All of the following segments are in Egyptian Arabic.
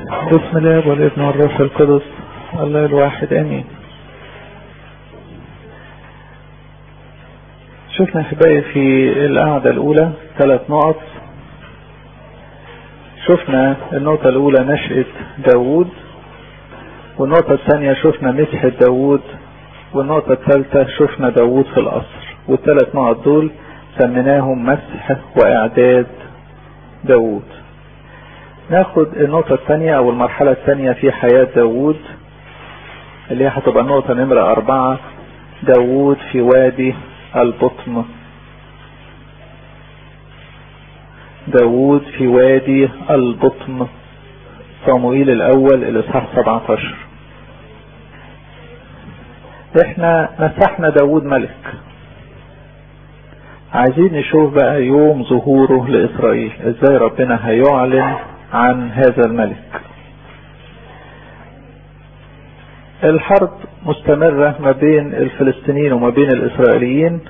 بسم الله والابن والروح القدس الله الواحد امين شفنا احبائي في القعدة الاولى ثلاث نقط شفنا النقطة الاولى نشأة داوود والنقطة الثانية شفنا مسحة داوود والنقطة الثالثة شفنا داوود في القصر والثلاث نقط دول سميناهم مسح واعداد داوود ناخد النقطة الثانية او المرحلة الثانية في حياة داوود اللي هي هتبقى النقطة نمرة اربعة داوود في وادي البطن داوود في وادي البطن صموئيل الاول الاصحاح 17 احنا مسحنا داوود ملك عايزين نشوف بقى يوم ظهوره لاسرائيل ازاي ربنا هيعلن عن هذا الملك الحرب مستمرة ما بين الفلسطينيين وما بين الاسرائيليين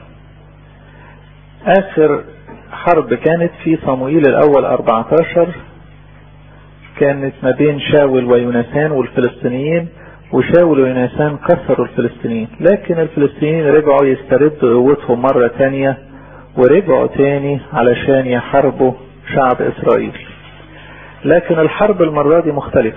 اخر حرب كانت في صموئيل الاول 14 كانت ما بين شاول ويونسان والفلسطينيين وشاول ويونسان كسروا الفلسطينيين لكن الفلسطينيين رجعوا يستردوا قوتهم مرة تانية ورجعوا تاني علشان يحاربوا شعب اسرائيل لكن الحرب المرة دي مختلفة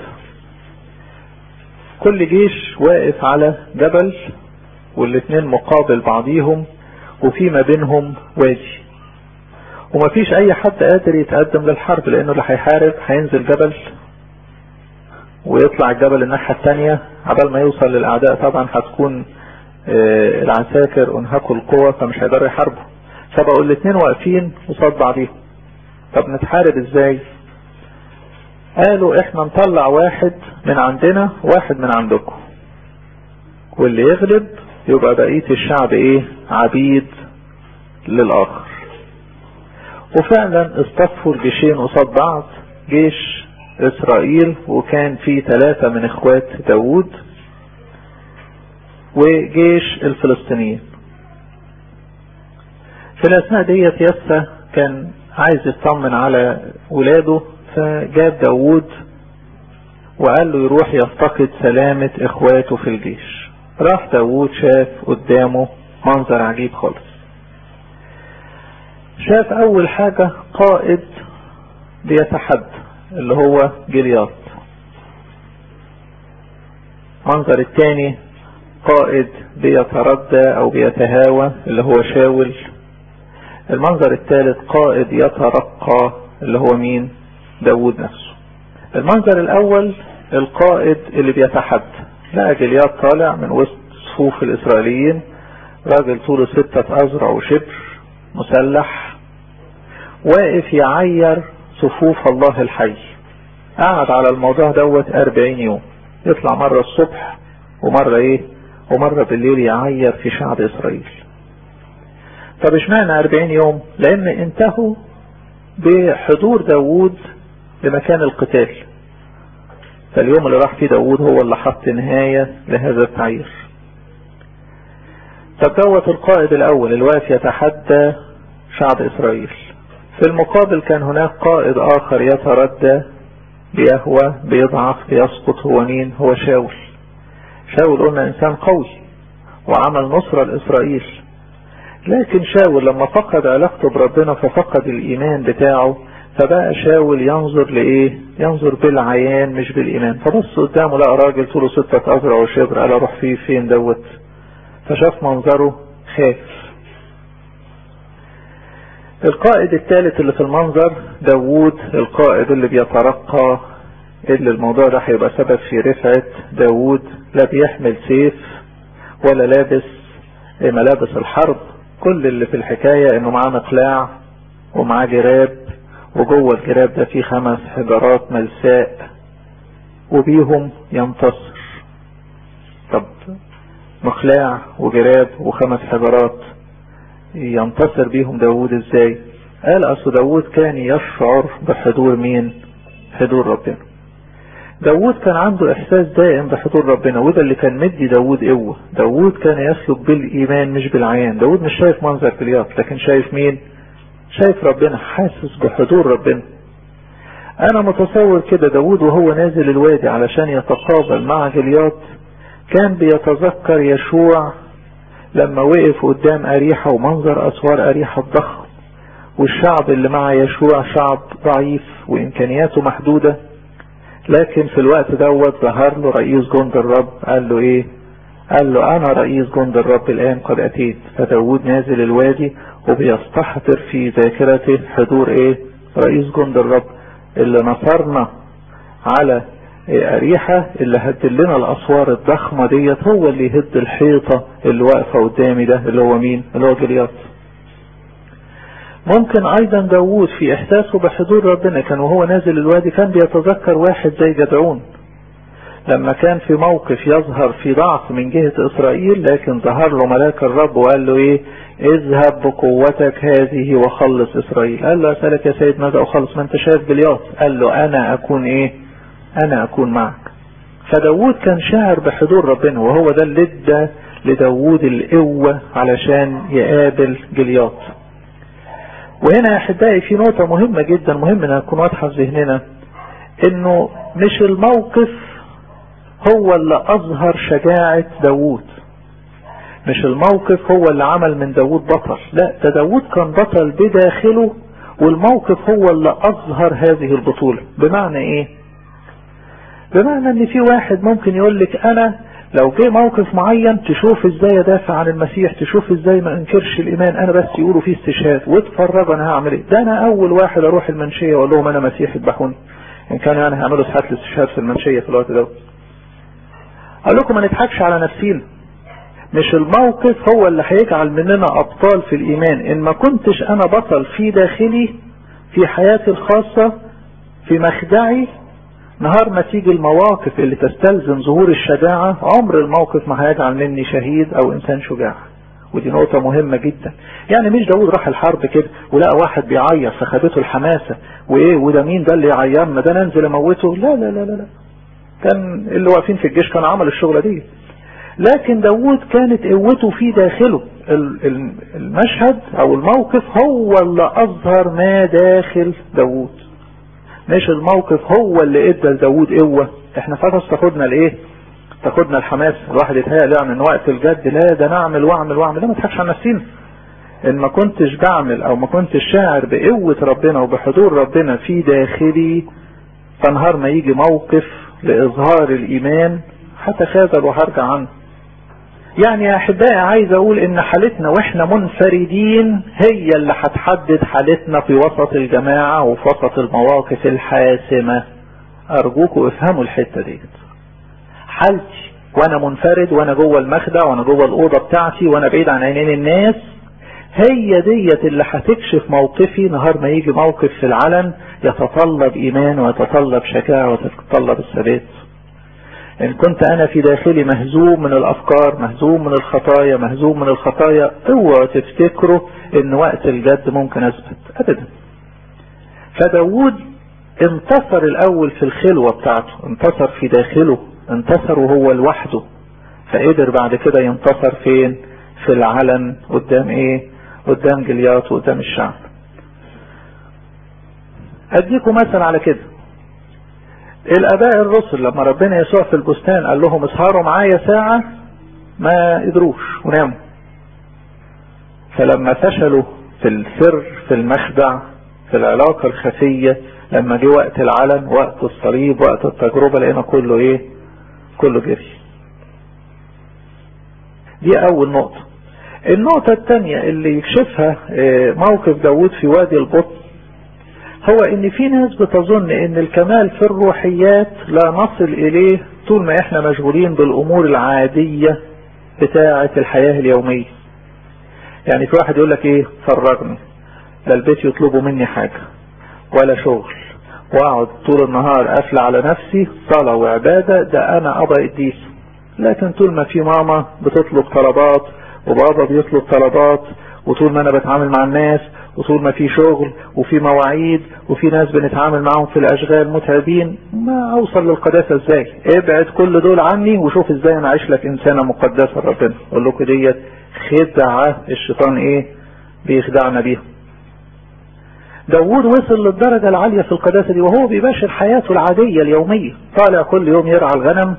كل جيش واقف على جبل والاتنين مقابل بعضيهم وفي ما بينهم وادي ومفيش اي حد قادر يتقدم للحرب لانه اللي هيحارب هينزل جبل ويطلع الجبل الناحية التانية عبال ما يوصل للاعداء طبعا هتكون آه العساكر انهكوا القوة فمش هيقدروا يحاربوا فبقوا الاتنين واقفين قصاد بعضيهم طب نتحارب ازاي قالوا احنا نطلع واحد من عندنا واحد من عندكم واللي يغلب يبقى بقية الشعب ايه عبيد للاخر وفعلا اصطفوا الجيشين قصاد بعض جيش اسرائيل وكان في ثلاثة من اخوات داوود وجيش الفلسطينيين في الاثناء ديت يسا كان عايز يطمن على ولاده فجاب داوود وقال له يروح يفتقد سلامة اخواته في الجيش راح داوود شاف قدامه منظر عجيب خالص شاف اول حاجة قائد بيتحدى اللي هو جلياط منظر الثاني قائد بيتردى او بيتهاوى اللي هو شاول المنظر الثالث قائد يترقى اللي هو مين داود نفسه المنظر الاول القائد اللي بيتحدى لقى جلياط طالع من وسط صفوف الاسرائيليين راجل طوله ستة اذرع وشبر مسلح واقف يعير صفوف الله الحي قعد على الموضوع دوت اربعين يوم يطلع مرة الصبح ومرة ايه ومرة بالليل يعير في شعب اسرائيل طب اشمعنى اربعين يوم لان انتهوا بحضور داوود لمكان القتال فاليوم اللي راح فيه داوود هو اللي حط نهاية لهذا التعيير طب دوت القائد الاول الواقف يتحدى شعب اسرائيل في المقابل كان هناك قائد اخر يتردى بيهوى بيضعف بيسقط هو مين هو شاول شاول قلنا انسان قوي وعمل نصرة لاسرائيل لكن شاول لما فقد علاقته بربنا ففقد الايمان بتاعه فبقى شاول ينظر لايه ينظر بالعيان مش بالايمان فبص قدامه لقى راجل طوله ستة اذرع وشبر قال اروح فيه فين دوت فشاف منظره خاف القائد الثالث اللي في المنظر داوود القائد اللي بيترقى اللي الموضوع ده هيبقى سبب في رفعة داوود لا بيحمل سيف ولا لابس ملابس الحرب كل اللي في الحكاية انه معاه مقلاع ومعاه جراب وجوه الجراب ده فيه خمس حجرات ملساء وبيهم ينتصر طب مقلاع وجراب وخمس حجرات ينتصر بيهم داود ازاي قال اصل داود كان يشعر بحضور مين حضور ربنا داود كان عنده احساس دائم بحضور ربنا وده اللي كان مدي داود قوة داود كان يسلك بالايمان مش بالعيان داود مش شايف منظر جلياط لكن شايف مين شايف ربنا حاسس بحضور ربنا انا متصور كده داود وهو نازل الوادي علشان يتقابل مع جليات كان بيتذكر يشوع لما وقف قدام أريحة ومنظر أسوار أريحة الضخم والشعب اللي مع يشوع شعب ضعيف وإمكانياته محدودة لكن في الوقت دوت ظهر له رئيس جند الرب قال له ايه قال له انا رئيس جند الرب الان قد اتيت فداود نازل الوادي وبيستحضر في ذاكرته حضور ايه رئيس جند الرب اللي نصرنا على أريحة اللي هد لنا الأسوار الضخمة ديت هو اللي يهد الحيطة اللي واقفة قدامي ده اللي هو مين اللي هو جلياط ممكن أيضا داوود في إحساسه بحضور ربنا كان وهو نازل الوادي كان بيتذكر واحد زي جدعون لما كان في موقف يظهر في ضعف من جهة إسرائيل لكن ظهر له ملاك الرب وقال له إيه اذهب بقوتك هذه وخلص إسرائيل قال له أسألك يا سيد ماذا أخلص ما أنت شايف جلياط قال له أنا أكون إيه انا اكون معك فداود كان شاعر بحضور ربنا وهو ده اللي ادى لداود القوة علشان يقابل جلياط وهنا يا احبائي في نقطة مهمة جدا مهم انها تكون واضحة في ذهننا انه مش الموقف هو اللي اظهر شجاعة داود مش الموقف هو اللي عمل من داود بطل لا ده داود كان بطل بداخله والموقف هو اللي اظهر هذه البطولة بمعنى ايه بمعنى ان في واحد ممكن يقول لك انا لو جه موقف معين تشوف ازاي ادافع عن المسيح تشوف ازاي ما انكرش الايمان انا بس يقولوا فيه استشهاد واتفرجوا انا هعمل ايه ده انا اول واحد اروح المنشيه واقول لهم انا مسيح اذبحوني ان كانوا يعني هيعملوا ساعات الاستشهاد في المنشيه في الوقت ده اقول لكم ما نضحكش على نفسينا مش الموقف هو اللي هيجعل مننا ابطال في الايمان ان ما كنتش انا بطل في داخلي في حياتي الخاصه في مخدعي نهار ما تيجي المواقف اللي تستلزم ظهور الشجاعة عمر الموقف ما هيجعل مني شهيد او انسان شجاع ودي نقطة مهمة جدا يعني مش داود راح الحرب كده ولقى واحد بيعيط فخدته الحماسة وايه وده مين ده اللي يعيرنا ده ننزل اموته لا لا لا لا, لا. كان اللي واقفين في الجيش كان عمل الشغلة دي لكن داود كانت قوته في داخله المشهد او الموقف هو اللي اظهر ما داخل داود مش الموقف هو اللي ادى لداود قوة احنا فقط تاخدنا الايه تاخدنا الحماس الواحد يتهيأ يعني ان وقت الجد لا ده نعمل واعمل واعمل لا ما تضحكش على نفسينا ان ما كنتش بعمل او ما كنتش شاعر بقوة ربنا وبحضور ربنا في داخلي فنهار ما يجي موقف لاظهار الايمان هتخاذل وهرجع عنه يعني يا احبائي عايز اقول ان حالتنا واحنا منفردين هي اللي هتحدد حالتنا في وسط الجماعة وفي وسط المواقف الحاسمة ارجوكوا افهموا الحتة ديت حالتي وانا منفرد وانا جوه المخدع وانا جوه الاوضة بتاعتي وانا بعيد عن عينين الناس هي ديت اللي هتكشف موقفي نهار ما يجي موقف في العلن يتطلب ايمان ويتطلب شجاعة ويتطلب الثبات ان كنت انا في داخلي مهزوم من الافكار مهزوم من الخطايا مهزوم من الخطايا اوعوا تفتكروا ان وقت الجد ممكن اثبت ابدا فداود انتصر الاول في الخلوة بتاعته انتصر في داخله انتصر وهو لوحده فقدر بعد كده ينتصر فين في العلن قدام ايه قدام جليات وقدام الشعب اديكم مثل على كده الاباء الرسل لما ربنا يسوع في البستان قال لهم اسهروا معايا ساعة ما قدروش وناموا فلما فشلوا في السر في المخدع في العلاقة الخفية لما جه وقت العلن وقت الصليب وقت التجربة لقينا كله ايه كله جري دي اول نقطة النقطة الثانية اللي يكشفها موقف داود في وادي البطن هو ان في ناس بتظن ان الكمال في الروحيات لا نصل اليه طول ما احنا مشغولين بالامور العادية بتاعة الحياة اليومية يعني في واحد يقول لك ايه فرجني لا البيت يطلبوا مني حاجة ولا شغل واقعد طول النهار قافل على نفسي صلاة وعبادة ده انا ابا قديس لكن طول ما في ماما بتطلب طلبات وبابا بيطلب طلبات وطول ما انا بتعامل مع الناس وطول ما في شغل وفي مواعيد وفي ناس بنتعامل معاهم في الاشغال متعبين ما اوصل للقداسة ازاي ابعد كل دول عني وشوف ازاي انا عايش لك انسانة مقدسة ربنا اقول لكم ديت خدعة الشيطان ايه بيخدعنا بيها داوود وصل للدرجة العالية في القداسة دي وهو بيباشر حياته العادية اليومية طالع كل يوم يرعى الغنم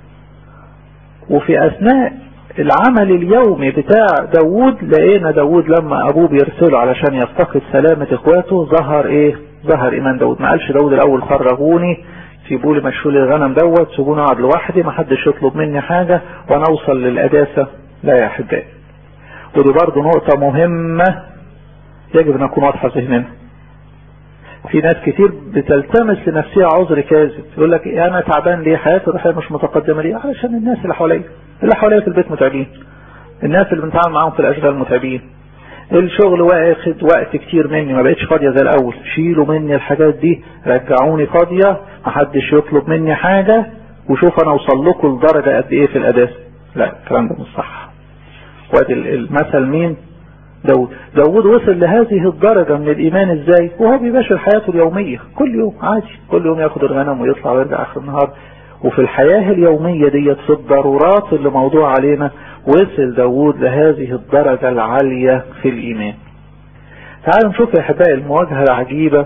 وفي أثناء العمل اليومي بتاع داوود لقينا داوود لما أبوه بيرسله علشان يفتقد سلامة إخواته ظهر إيه ظهر إيمان داوود ما قالش داوود الأول فرغوني سيبوا لي مشوا لي الغنم دوت سيبوني اقعد لوحدي ما حدش يطلب مني حاجة وانا اوصل للقداسة لا يا احبائي ودي برضه نقطة مهمة يجب ان اكون واضحة ذهننا في ناس كتير بتلتمس لنفسها عذر كاذب يقول لك إيه انا تعبان ليه حياتي الروحيه مش متقدمه ليه علشان الناس اللي حواليا اللي حواليا في البيت متعبين الناس اللي بنتعامل معاهم في الاشغال متعبين الشغل واخد وقت كتير مني ما بقتش فاضيه زي الاول شيلوا مني الحاجات دي رجعوني فاضيه محدش يطلب مني حاجه وشوف انا اوصل لكم لدرجه قد ايه في القداسه لا الكلام ده مش صح وادي المثل مين داود داود وصل لهذه الدرجة من الإيمان إزاي وهو بيباشر حياته اليومية كل يوم عادي كل يوم ياخد الغنم ويطلع ويرجع آخر النهار وفي الحياة اليومية ديت في الضرورات اللي موضوع علينا وصل داود لهذه الدرجة العالية في الإيمان تعالوا نشوف يا أحبائي المواجهة العجيبة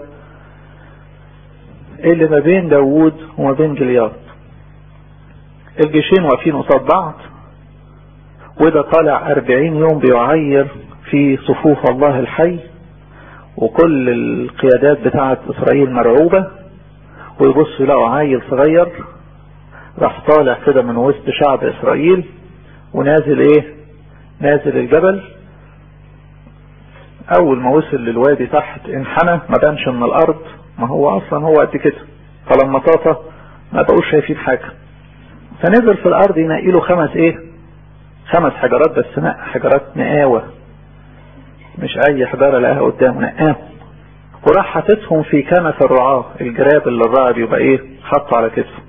اللي ما بين داود وما بين جلياط الجيشين واقفين قصاد بعض وده طالع أربعين يوم بيعير في صفوف الله الحي وكل القيادات بتاعة إسرائيل مرعوبة ويبص يلاقوا عيل صغير راح طالع كده من وسط شعب إسرائيل ونازل إيه نازل الجبل أول ما وصل للوادي تحت انحنى ما بانش من الأرض ما هو أصلا هو قد كده فلما طاطا ما بقوش شايفين حاجة فنزل في الأرض ينقي له خمس إيه خمس حجرات بس نقى حجرات نقاوة مش اي حجارة لقاها قدامه نقاهم وراح حاططهم في كنف الرعاة الجراب اللي الراعي بيبقى ايه حطه على كتفه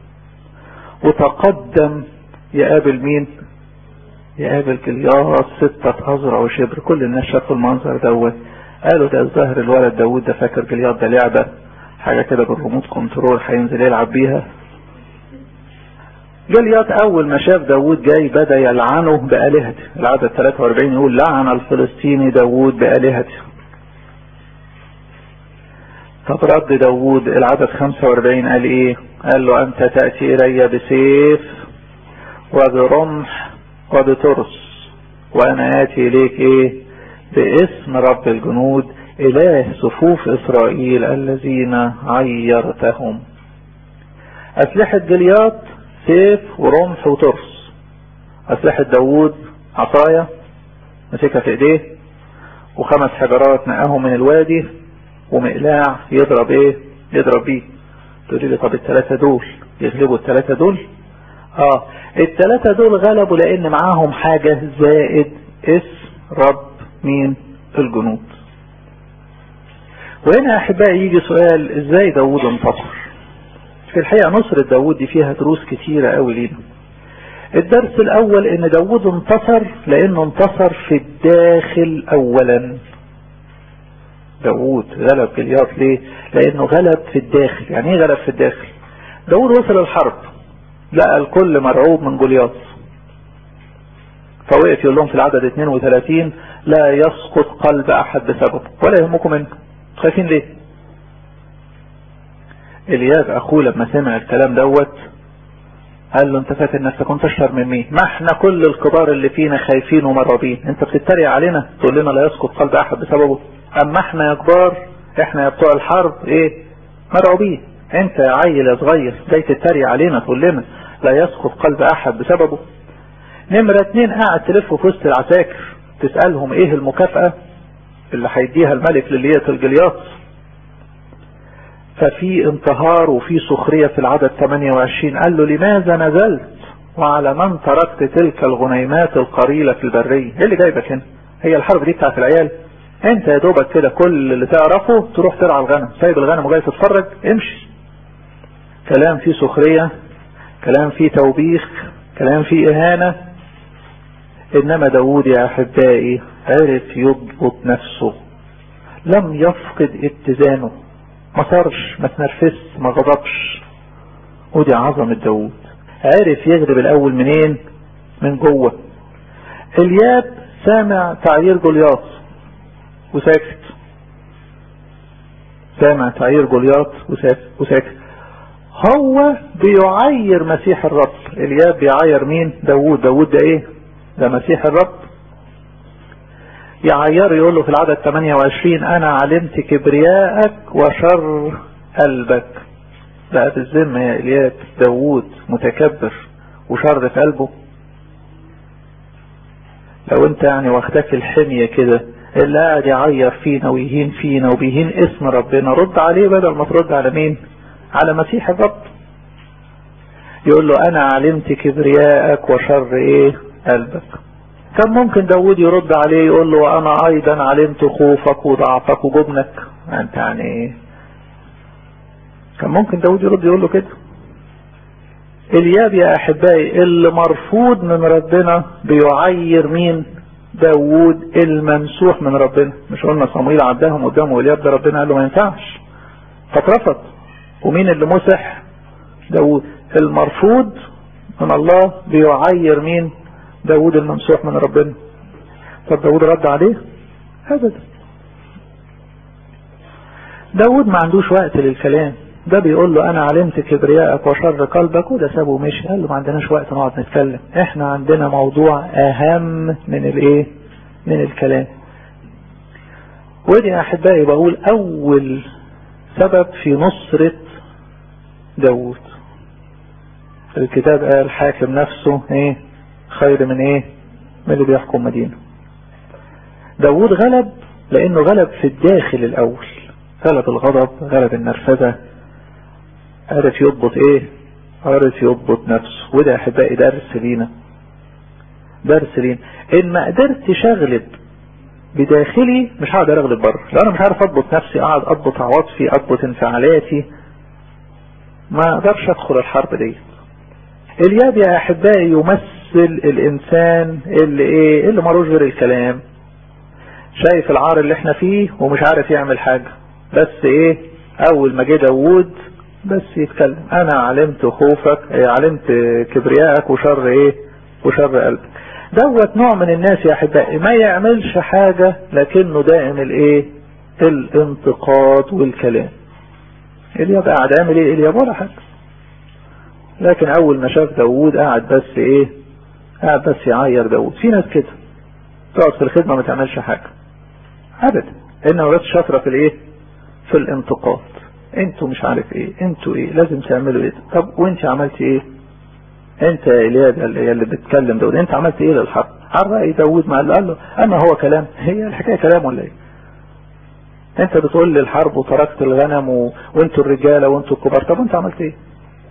وتقدم يقابل مين يقابل جلياس ستة أزرع وشبر كل الناس شافوا المنظر دوت قالوا ده الظاهر الولد داوود ده فاكر جلياس ده لعبة حاجة كده بالريموت كنترول هينزل يلعب بيها جليات اول ما شاف داود جاي بدا يلعنه بآلهته العدد 43 يقول لعن الفلسطيني داود بآلهته طب رد داود العدد 45 قال ايه قال له انت تأتي الي بسيف وبرمح وبترس وانا اتي اليك ايه باسم رب الجنود اله صفوف اسرائيل الذين عيرتهم اسلحة جليات سيف ورمح وترس أسلحة داوود عصاية مسكها في ايديه وخمس حجرات نقاهم من الوادي ومقلاع يضرب ايه يضرب بيه تقولي لي طب الثلاثة دول يغلبوا الثلاثة دول اه الثلاثة دول غلبوا لان معاهم حاجة زائد اسم رب مين الجنود وهنا احبائي يجي سؤال ازاي داوود انتصر في الحقيقة نصرة داود دي فيها دروس كتيرة قوي لينا الدرس الاول ان داود انتصر لانه انتصر في الداخل اولا داود غلب جلياط ليه لانه غلب في الداخل يعني ايه غلب في الداخل داود وصل الحرب لقى الكل مرعوب من جولياط فوقف يقول لهم في العدد 32 لا يسقط قلب احد بسببه ولا يهمكم انتم خايفين ليه الياب اخوه لما سمع الكلام دوت قال له انت فاكر نفسك كنت اشهر من مين ما احنا كل الكبار اللي فينا خايفين ومرعوبين انت بتتريق علينا تقول لنا لا يسقط قلب احد بسببه اما احنا يا كبار احنا يا بتوع الحرب ايه مرعوبين انت يا عيل يا صغير جاي تتريق علينا تقول لنا لا يسقط قلب احد بسببه نمرة اتنين قاعد تلف في وسط العساكر تسألهم ايه المكافأة اللي هيديها الملك للية الجلياط ففي انتهار وفي سخرية في العدد 28 قال له لماذا نزلت وعلى من تركت تلك الغنيمات القليلة في البرية ايه اللي جايبك هنا هي الحرب دي بتاعت العيال انت يا دوبك كده كل اللي تعرفه تروح ترعى الغنم سايب الغنم وجاي تتفرج امشي كلام فيه سخرية كلام فيه توبيخ كلام فيه اهانة انما داود يا احبائي عرف يضبط نفسه لم يفقد اتزانه ما صارش ما تنرفزش ما غضبش ودي عظمة داود عرف يغلب الاول منين من جوه الياب سامع تعيير جولياط وساكت سامع تعيير جولياط وساكت هو بيعير مسيح الرب الياب بيعير مين داوود داوود ده ايه ده مسيح الرب يعير يقول له في العدد 28 انا علمت كبرياءك وشر قلبك بقى في الذمه يا الياب داوود متكبر وشر في قلبه لو انت يعني واخدك الحمية كده اللي قاعد يعير فينا ويهين فينا وبيهين اسم ربنا رد عليه بدل ما ترد على مين على مسيح الرب يقول له انا علمت كبرياءك وشر ايه قلبك كان ممكن داود يرد عليه يقول له انا ايضا علمت خوفك وضعفك وجبنك انت يعني ايه كان ممكن داود يرد يقول له كده الياب يا احبائي اللي مرفوض من ربنا بيعير مين داوود الممسوح من ربنا مش قلنا صمويل عداهم قدامه والياب ده ربنا قال له ما ينفعش فاترفض ومين اللي مسح داوود المرفوض من الله بيعير مين داوود الممسوح من ربنا طب داوود رد عليه ابدا داوود ما عندوش وقت للكلام ده بيقول له انا علمت كبرياءك وشر قلبك وده سابه ومشي قال له ما عندناش وقت نقعد نتكلم احنا عندنا موضوع اهم من الايه من الكلام ودي يا احبائي بقول اول سبب في نصرة داود الكتاب قال حاكم نفسه ايه خير من ايه من اللي بيحكم مدينة داود غلب لانه غلب في الداخل الاول غلب الغضب غلب النرفزة عرف يضبط ايه عرف يضبط نفسه وده احبائي درس لينا درس لينا ان ما قدرتش اغلب بداخلي مش هقدر اغلب بره لو انا مش عارف اضبط نفسي اقعد اضبط عواطفي اضبط انفعالاتي ما اقدرش ادخل الحرب دي الياب يا احبائي يمثل الانسان اللي ايه اللي ملوش غير الكلام شايف العار اللي احنا فيه ومش عارف يعمل حاجة بس ايه اول ما جه داوود بس يتكلم انا علمت خوفك ايه علمت كبريائك وشر ايه وشر قلبك دوت نوع من الناس يا احبائي ما يعملش حاجة لكنه دائم الايه الانتقاد والكلام الياب قاعد عامل ايه الياب ولا حاجة لكن اول ما شاف داوود قاعد بس ايه قاعد بس يعير داوود في ناس كده تقعد في الخدمة ما تعملش حاجة ابدا انما بس شاطرة في الايه في الانتقاد انتوا مش عارف ايه انتوا ايه لازم تعملوا ايه طب وانت عملت ايه انت يا الياد اللي بتكلم داود انت عملت ايه للحرب على رأي داود ما قال له اما هو كلام هي الحكاية كلام ولا ايه انت بتقول لي الحرب وتركت الغنم و... وانتوا الرجالة وانتوا الكبار طب انت عملت ايه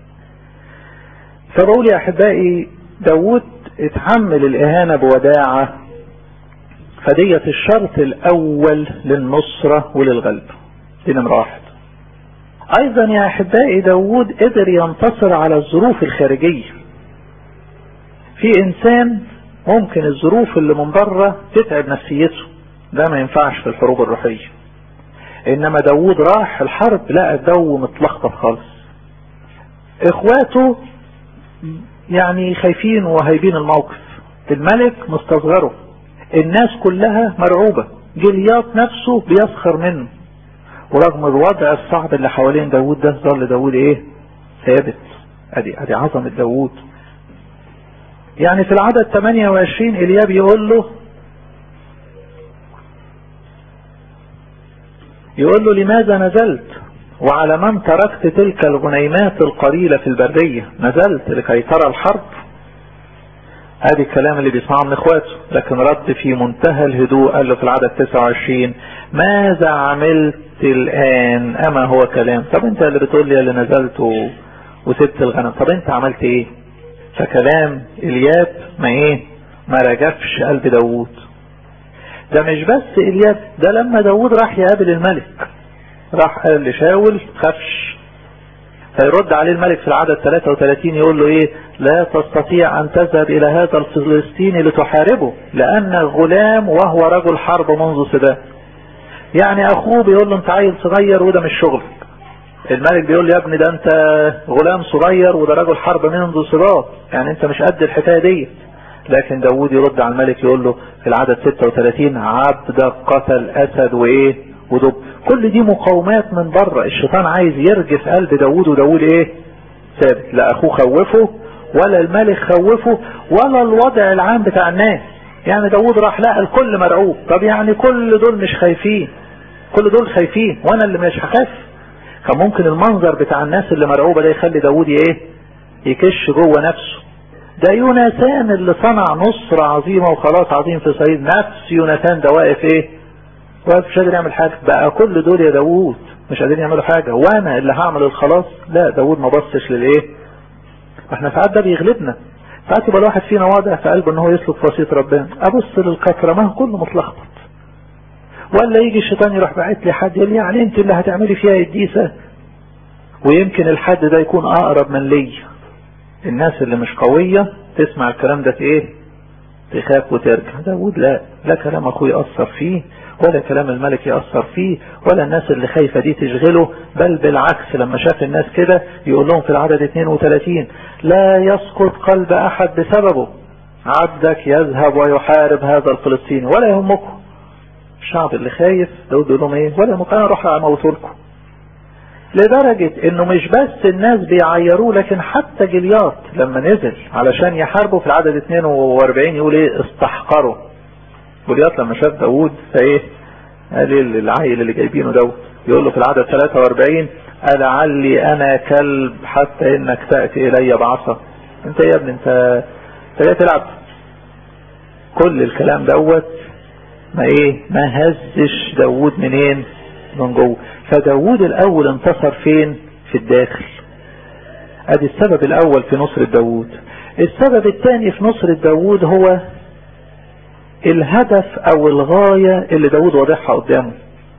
فبقول يا احبائي داود اتحمل الاهانة بوداعة فديت الشرط الاول للنصرة وللغلب دي نمرة واحد ايضا يا احبائي داود قدر ينتصر على الظروف الخارجية في انسان ممكن الظروف اللي من بره تتعب نفسيته ده ما ينفعش في الحروب الروحية انما داود راح الحرب لقى الجو متلخبط خالص اخواته يعني خايفين وهايبين الموقف الملك مستصغره الناس كلها مرعوبة جلياط نفسه بيسخر منه ورغم الوضع الصعب اللي حوالين داود ده ظل داود ايه ثابت ادي ادي عظمة داود يعني في العدد 28 الياب يقول له يقول له لماذا نزلت وعلى من تركت تلك الغنيمات القليلة في البرية نزلت لكي ترى الحرب ادي الكلام اللي بيسمعه من اخواته لكن رد في منتهى الهدوء قال له في العدد 29 ماذا عملت الان اما هو كلام طب انت اللي بتقول لي اللي نزلت و... وسبت الغنم طب انت عملت ايه فكلام الياب ما ايه ما رجفش قلب داوود ده مش بس الياب ده لما داوود راح يقابل الملك راح قال لشاول خفش فيرد عليه الملك في العدد 33 يقول له ايه لا تستطيع ان تذهب الى هذا الفلسطيني لتحاربه لان غلام وهو رجل حرب منذ سباه يعني اخوه بيقول له انت عيل صغير وده مش شغلك الملك بيقول له يا ابني ده انت غلام صغير وده رجل حرب منذ سباه يعني انت مش قد الحكايه دي لكن داوود يرد على الملك يقول له في العدد 36 عبد قتل اسد وايه ودب كل دي مقاومات من بره الشيطان عايز يرجف قلب داود وداود ايه ثابت لا اخوه خوفه ولا الملك خوفه ولا الوضع العام بتاع الناس يعني داود راح لقى الكل مرعوب طب يعني كل دول مش خايفين كل دول خايفين وانا اللي مش هخاف كان ممكن المنظر بتاع الناس اللي مرعوبة ده يخلي داود ايه يكش جوه نفسه ده يوناثان اللي صنع نصرة عظيمة وخلاص عظيم في صعيد نفس يوناثان ده واقف ايه واقف مش قادر يعمل حاجة بقى كل دول يا داوود مش قادرين يعملوا حاجة وانا اللي هعمل الخلاص لا داوود ما بصش للايه احنا ساعات ده بيغلبنا ساعات يبقى الواحد فينا واضح في قلبه ان هو يسلك في وصيه ربنا ابص للكثره ما هو كله متلخبط ولا يجي الشيطان يروح باعت لي حد يقول لي يعني انت اللي هتعملي فيها الديسه ويمكن الحد ده يكون اقرب من لي الناس اللي مش قويه تسمع الكلام ده ايه تخاف وترجع داود لا لا كلام اخوي يأثر فيه ولا كلام الملك يأثر فيه ولا الناس اللي خايفة دي تشغله بل بالعكس لما شاف الناس كده يقول لهم في العدد 32 لا يسقط قلب أحد بسببه عبدك يذهب ويحارب هذا الفلسطيني ولا يهمكم الشعب اللي خايف داود يقول لهم ايه ولا يهمكم انا اروح اموت لكم لدرجة انه مش بس الناس بيعيروه لكن حتى جليات لما نزل علشان يحاربوا في العدد 42 يقول ايه استحقروا جوليات لما شاف داوود فايه قال العيل اللي جايبينه داوود يقول له في العدد 43 ألعلي أنا كلب حتى إنك تأتي إلي بعصا أنت يا ابني أنت أنت جاي تلعب كل الكلام دوت ما إيه ما هزش داوود منين من جوه فداوود الأول انتصر فين في الداخل ادي السبب الأول في نصر داوود السبب الثاني في نصر داوود هو الهدف او الغاية اللي داود واضحها قدامه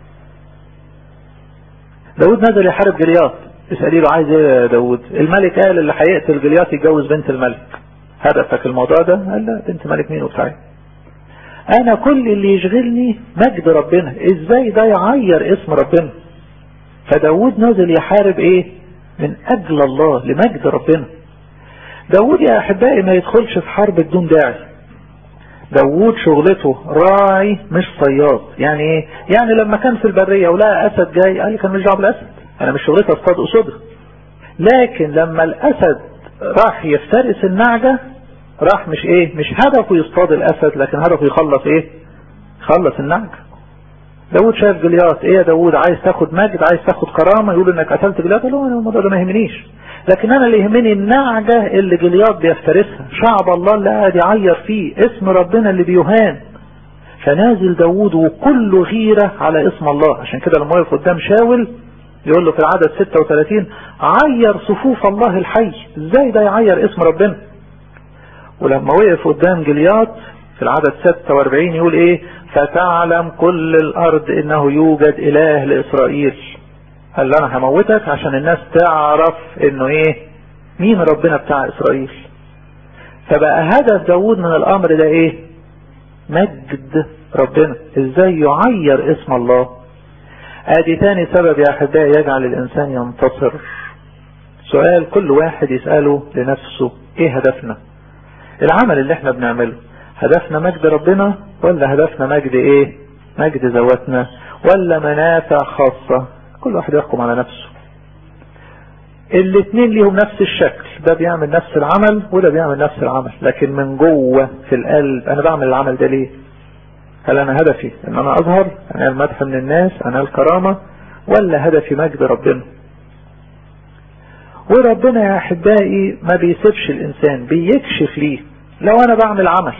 داود نزل يحارب جليات اسألي له عايز ايه يا داود الملك قال اللي هيقتل جليات يتجوز بنت الملك هدفك الموضوع ده قال لا بنت ملك مين وبتاعي انا كل اللي يشغلني مجد ربنا ازاي ده يعير اسم ربنا فداود نزل يحارب ايه من اجل الله لمجد ربنا داود يا احبائي ما يدخلش في حرب بدون داعي داوود شغلته راعي مش صياد يعني ايه يعني لما كان في البرية ولقى اسد جاي قال لي كان مش دعوه بالاسد انا مش شغلتي اصطاد اسودها لكن لما الاسد راح يفترس النعجة راح مش ايه مش هدفه يصطاد الاسد لكن هدفه يخلص ايه يخلص النعجة داود شايف جليات ايه يا داود عايز تاخد مجد عايز تاخد كرامة يقول انك قتلت جليات لا الموضوع ده ما يهمنيش لكن انا اللي يهمني النعجة اللي جليات بيفترسها شعب الله اللي قاعد يعير فيه اسم ربنا اللي بيهان فنازل داود وكله غيرة على اسم الله عشان كده لما وقف قدام شاول يقول له في العدد 36 عير صفوف الله الحي ازاي ده يعير اسم ربنا ولما وقف قدام جليات في العدد 46 يقول ايه فتعلم كل الارض انه يوجد اله لاسرائيل قال له انا هموتك عشان الناس تعرف انه ايه مين ربنا بتاع اسرائيل فبقى هدف داود من الامر ده ايه مجد ربنا ازاي يعير اسم الله ادي تاني سبب يا احبائي يجعل الانسان ينتصر سؤال كل واحد يسأله لنفسه ايه هدفنا العمل اللي احنا بنعمله هدفنا مجد ربنا ولا هدفنا مجد ايه مجد ذواتنا ولا منافع خاصة كل واحد يحكم على نفسه الاثنين ليهم نفس الشكل ده بيعمل نفس العمل وده بيعمل نفس العمل لكن من جوه في القلب انا بعمل العمل ده ليه هل انا هدفي ان انا اظهر انا المدح من الناس انا الكرامة ولا هدفي مجد ربنا وربنا يا احبائي ما بيسيبش الانسان بيكشف ليه لو انا بعمل عمل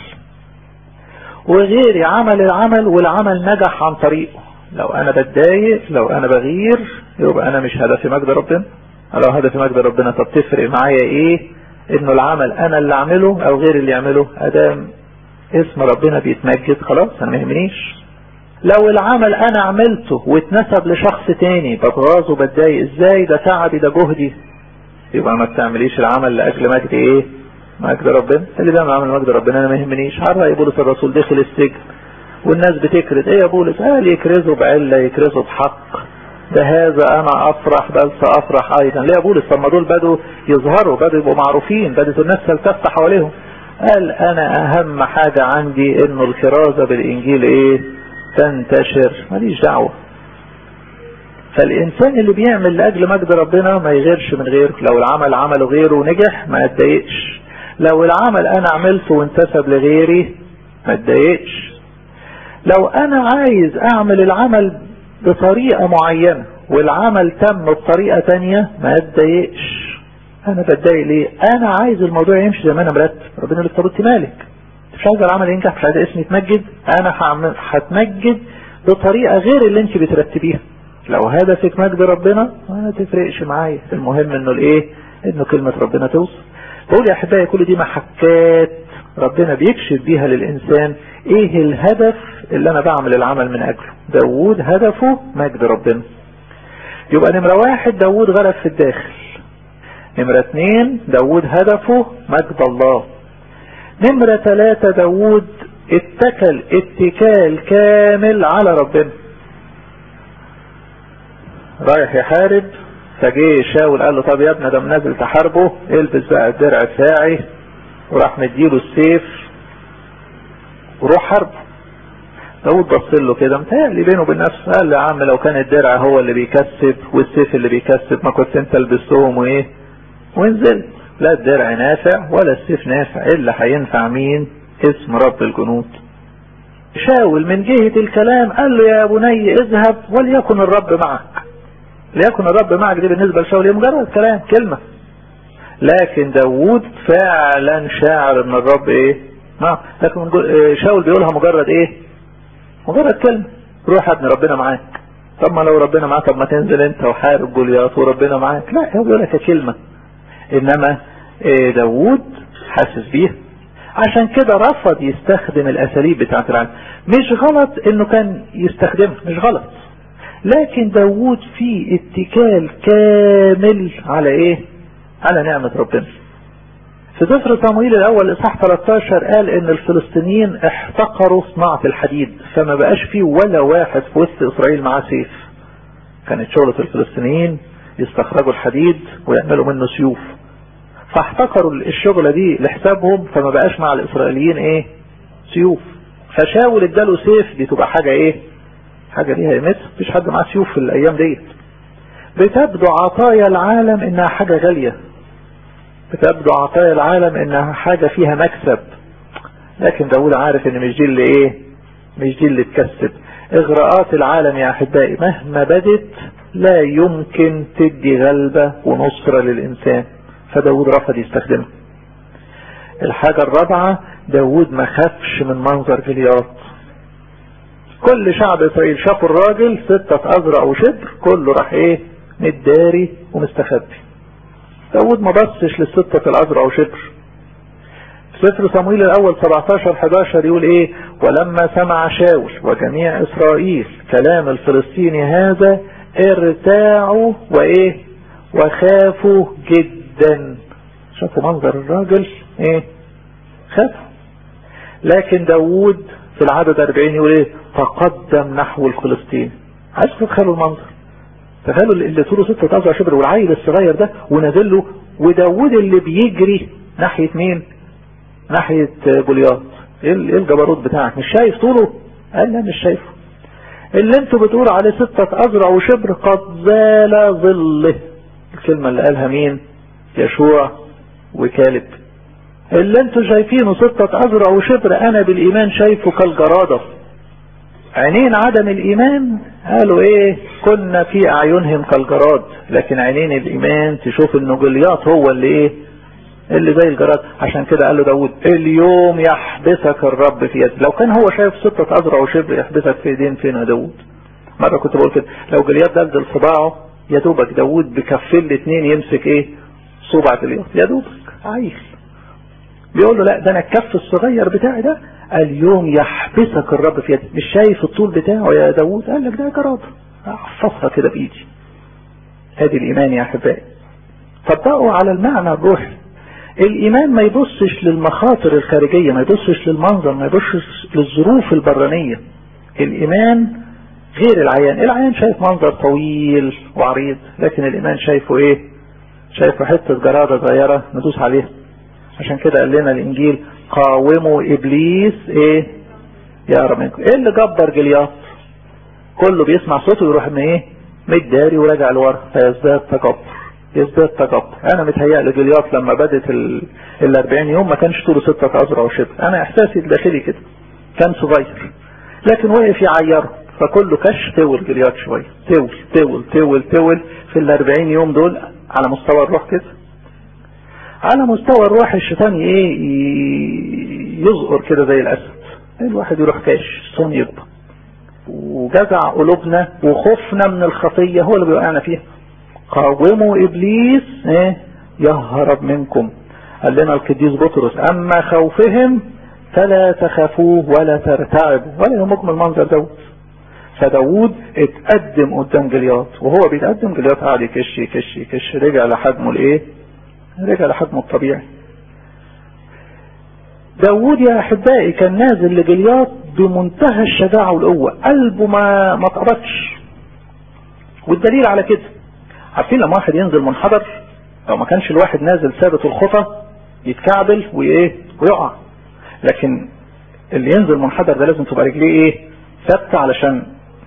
وغيري عمل العمل والعمل نجح عن طريقه لو انا بتضايق لو انا بغير يبقى انا مش هدفي مجد ربنا لو هدفي مجد ربنا طب تفرق معايا ايه انه العمل انا اللي اعمله او غير اللي يعمله ادام اسم ربنا بيتمجد خلاص انا ما يهمنيش لو العمل انا عملته واتنسب لشخص تاني بتغاظ وبتضايق ازاي ده تعبي ده جهدي يبقى ما بتعمليش العمل لاجل مجد ايه مجد ربنا اللي بيعمل عمل مجد ربنا انا ما يهمنيش عرى بولس الرسول دخل السجن والناس بتكرز ايه يا بولس قال يكرزوا بعلة يكرزوا بحق ده هذا انا افرح بل سافرح ايضا ليه يا بولس طب ما دول بدوا يظهروا بدوا يبقوا معروفين بدت الناس تلتف حواليهم قال انا اهم حاجة عندي انه الكرازة بالانجيل ايه تنتشر ماليش دعوة فالإنسان اللي بيعمل لأجل مجد ربنا ما يغيرش من غيره لو العمل عمله غيره ونجح ما اتضايقش لو العمل أنا عملته وانتسب لغيري ما اتضايقش لو أنا عايز أعمل العمل بطريقة معينة والعمل تم بطريقة تانية ما اتضايقش أنا بتضايق ليه؟ أنا عايز الموضوع يمشي زي ما أنا مرتب ربنا اللي طب مالك مش عايز العمل ينجح مش عايز اسمي يتمجد أنا هعمل هتمجد بطريقة غير اللي انت بترتبيها لو هدفك مجد ربنا ما تفرقش معايا المهم انه الايه انه كلمة ربنا توصل بقول يا احبائي كل دي محكات ربنا بيكشف بيها للانسان ايه الهدف اللي انا بعمل العمل من اجله داوود هدفه مجد ربنا يبقى نمرة واحد داوود غرق في الداخل نمرة اتنين داوود هدفه مجد الله نمرة ثلاثة داوود اتكل اتكال كامل على ربنا رايح يحارب فجه شاول قال له طب يا ابني ده نازل تحاربه البس بقى الدرع بتاعي وراح مديله السيف وروح حاربه داود بص له كده متهيألي بينه وبين نفسه قال له يا عم لو كان الدرع هو اللي بيكسب والسيف اللي بيكسب ما كنت انت لبستهم وايه ونزلت لا الدرع نافع ولا السيف نافع الا هينفع مين اسم رب الجنود شاول من جهة الكلام قال له يا بني اذهب وليكن الرب معك ليكن الرب معك دي بالنسبة لشاول مجرد كلام كلمة لكن داوود فعلا شاعر ان الرب ايه ما لكن شاول بيقولها مجرد ايه مجرد كلمة روح يا ابني ربنا معاك طب ما لو ربنا معاك طب ما تنزل انت وحارب جولياط وربنا معاك لا هو بيقول لك كلمة انما داوود حاسس بيها عشان كده رفض يستخدم الاساليب بتاعت العالم مش غلط انه كان يستخدمها مش غلط لكن داوود في اتكال كامل على ايه على نعمة ربنا في سفر صمويل الاول اصحاح 13 قال ان الفلسطينيين احتقروا صناعة الحديد فما بقاش فيه ولا واحد في وسط اسرائيل معاه سيف كانت شغلة الفلسطينيين يستخرجوا الحديد ويعملوا منه سيوف فاحتقروا الشغلة دي لحسابهم فما بقاش مع الاسرائيليين ايه سيوف فشاول اداله سيف دي تبقى حاجة ايه حاجة ليها قيمتها مفيش حد معاه سيوف في الايام ديت بتبدو عطايا العالم انها حاجة غالية بتبدو عطايا العالم انها حاجة فيها مكسب لكن داود عارف ان مش دي اللي ايه مش دي اللي تكسب اغراءات العالم يا احبائي مهما بدت لا يمكن تدي غلبة ونصرة للانسان فداود رفض يستخدمها الحاجة الرابعة داود ما خافش من منظر جلياط كل شعب اسرائيل شافوا الراجل ستة اذرع او شبر كله راح ايه متداري ومستخبي داود ما بصش للستة الأزرع وشبر سفر صمويل الأول 17 11 يقول إيه ولما سمع شاول وجميع إسرائيل كلام الفلسطيني هذا ارتاعوا وإيه وخافوا جدا شافوا منظر الراجل إيه خافوا لكن داود في العدد 40 يقول إيه تقدم نحو الفلسطيني عايز تتخيلوا المنظر تخيلوا اللي طوله ستة أذرع شبر والعيل الصغير ده ونازل له وداود اللي بيجري ناحية مين ناحية جولياط ايه الجبروت بتاعك مش شايف طوله قال لا مش شايفه اللي انتوا بتقولوا عليه ستة أذرع وشبر قد زال ظله الكلمة اللي قالها مين يشوع وكالب اللي انتوا شايفينه ستة أذرع وشبر أنا بالإيمان شايفه كالجرادة عينين عدم الإيمان قالوا إيه كنا في أعينهم كالجراد لكن عينين الإيمان تشوف إنه جلياط هو اللي إيه اللي زي الجراد عشان كده قال له داود اليوم يحبسك الرب في يد لو كان هو شايف ستة أذرع وشبر يحبسك في ايدين فين يا داود مرة كنت بقول كده لو جلياط دلدل صباعه يا دوبك داود بكفين الاثنين يمسك ايه صبع جلياط يا دوبك عايش بيقول له لا ده انا الكف الصغير بتاعي ده اليوم يحبسك الرب في يدي مش شايف الطول بتاعه يا داود قال لك ده جراد احفظها كده بايدي ادي الايمان يا احبائي طبقوا على المعنى الروحي الايمان ما يبصش للمخاطر الخارجية ما يبصش للمنظر ما يبصش للظروف البرانية الايمان غير العيان العيان شايف منظر طويل وعريض لكن الايمان شايفه ايه شايفه حتة جرادة صغيرة ندوس عليها عشان كده قال لنا الانجيل قاوموا ابليس ايه يا منكم ايه اللي جبر جلياط كله بيسمع صوته يروح من ايه متداري وراجع لورا فيزداد تكبر يزداد تكبر انا متهيأ جلياط لما بدت ال 40 يوم ما كانش طوله ستة اذرع وشبه انا احساسي الداخلي كده كان صغير لكن وقف يعيره فكله كش تول جلياط شوية تول تول تول تول في ال 40 يوم دول على مستوى الروح كده على مستوى الروح الشيطان ايه يزقر كده زي الاسد الواحد يروح كاش الصوم يكبر وجزع قلوبنا وخوفنا من الخطية هو اللي بيوقعنا فيها قاوموا ابليس ايه يهرب منكم قال لنا القديس بطرس اما خوفهم فلا تخافوه ولا ترتعبوا ولا يهمكم المنظر دوت فداود اتقدم قدام جلياط وهو بيتقدم جلياط قاعد يكش يكش يكش رجع لحجمه الايه رجع لحجمه الطبيعي داود يا احبائي كان نازل لجلياط بمنتهى الشجاعة والقوة قلبه ما ما اتقبضش والدليل على كده عارفين لما واحد ينزل منحدر لو ما كانش الواحد نازل ثابت الخطى يتكعبل وايه ويقع لكن اللي ينزل منحدر ده لازم تبقى رجليه ايه ثابته علشان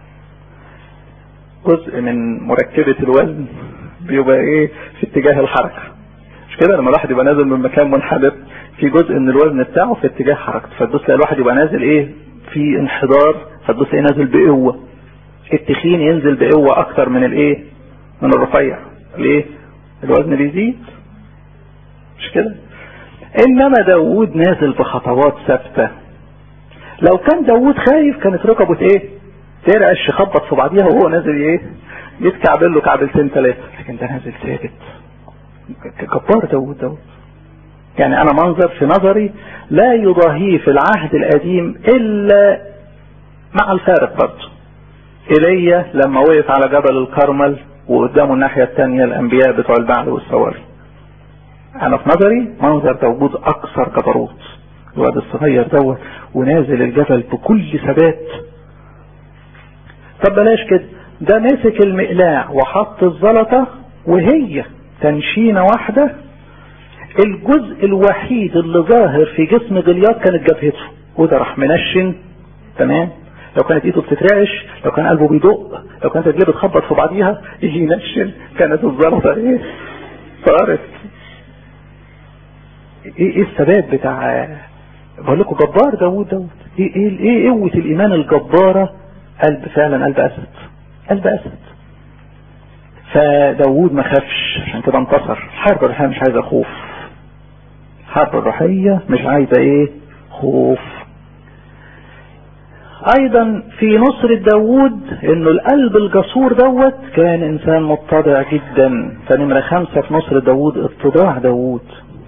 جزء من مركبة الوزن بيبقى ايه في اتجاه الحركة مش كده لما الواحد يبقى نازل من مكان منحدر في جزء من الوزن بتاعه في اتجاه حركته فتبص تلاقي الواحد يبقى نازل ايه في انحدار فتبص تلاقيه نازل بقوة التخين ينزل بقوة اكتر من الايه من الرفيع ليه الوزن بيزيد مش كده انما داوود نازل بخطوات ثابته لو كان داوود خايف كانت ركبه ايه ترعش خبط في بعضيها وهو نازل ايه يتكعبل له كعبلتين ثلاثه لكن ده نازل ثابت جبار داوود داوود يعني انا منظر في نظري لا يضاهيه في العهد القديم الا مع الفارق برضه ايليا لما وقف على جبل الكرمل وقدامه الناحية الثانية الانبياء بتوع البعل والسواري انا في نظري منظر داوود اكثر جبروت الواد الصغير دوت ونازل الجبل بكل ثبات طب بلاش كده ده مسك المقلاع وحط الزلطة وهي تنشينة واحدة الجزء الوحيد اللي ظاهر في جسم جليات كانت جبهته وده راح منشن تمام لو كانت ايده بتترعش لو كان قلبه بيدق لو كانت رجليه بتخبط في بعضيها يجي ينشن كانت الزلطة ايه طارت ايه ايه الثبات بتاع بقول لكم جبار داوود داوود ايه ايه ايه قوه الايمان الجباره قلب فعلا قلب اسد قلب اسد فداوود ما خافش عشان كده انتصر الحرب الروحيه مش عايزه خوف الحرب الروحيه مش عايزه ايه خوف ايضا في نصر داوود انه القلب الجسور دوت كان انسان متضع جدا فنمرة خمسة في نصر داوود اتضاع داوود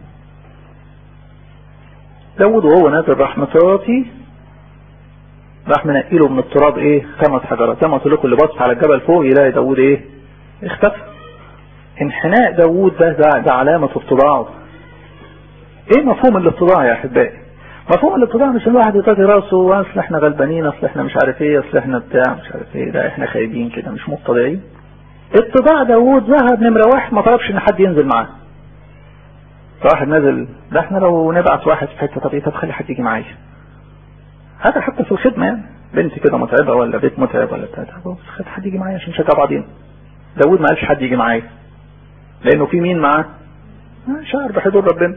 داود وهو نازل راح مطاطي راح منقله من التراب ايه خمس حجرات زي ما قلت لكم اللي بص على الجبل فوق يلاقي داود ايه اختفى انحناء داود ده ده, ده علامة اتضاعه ايه مفهوم الاتضاع يا احبائي مفهوم الاتضاع مش الواحد يطاطي راسه اصل احنا غلبانين اصل احنا مش عارف ايه اصل احنا بتاع مش عارف ايه لا احنا خايبين كده مش متضعين اتضاع داود ذهب نمرة واحد ما طلبش ان حد ينزل معاه واحد نازل ده احنا لو نبعت واحد في حته طب ايه طب خلي حد يجي معايا هذا حتى في الخدمه يعني بنت كده متعبه ولا بيت متعب ولا بتاع خد حد يجي معايا عشان نشجع بعضينا داود ما قالش حد يجي معايا لانه في مين معاه شعر بحضور ربنا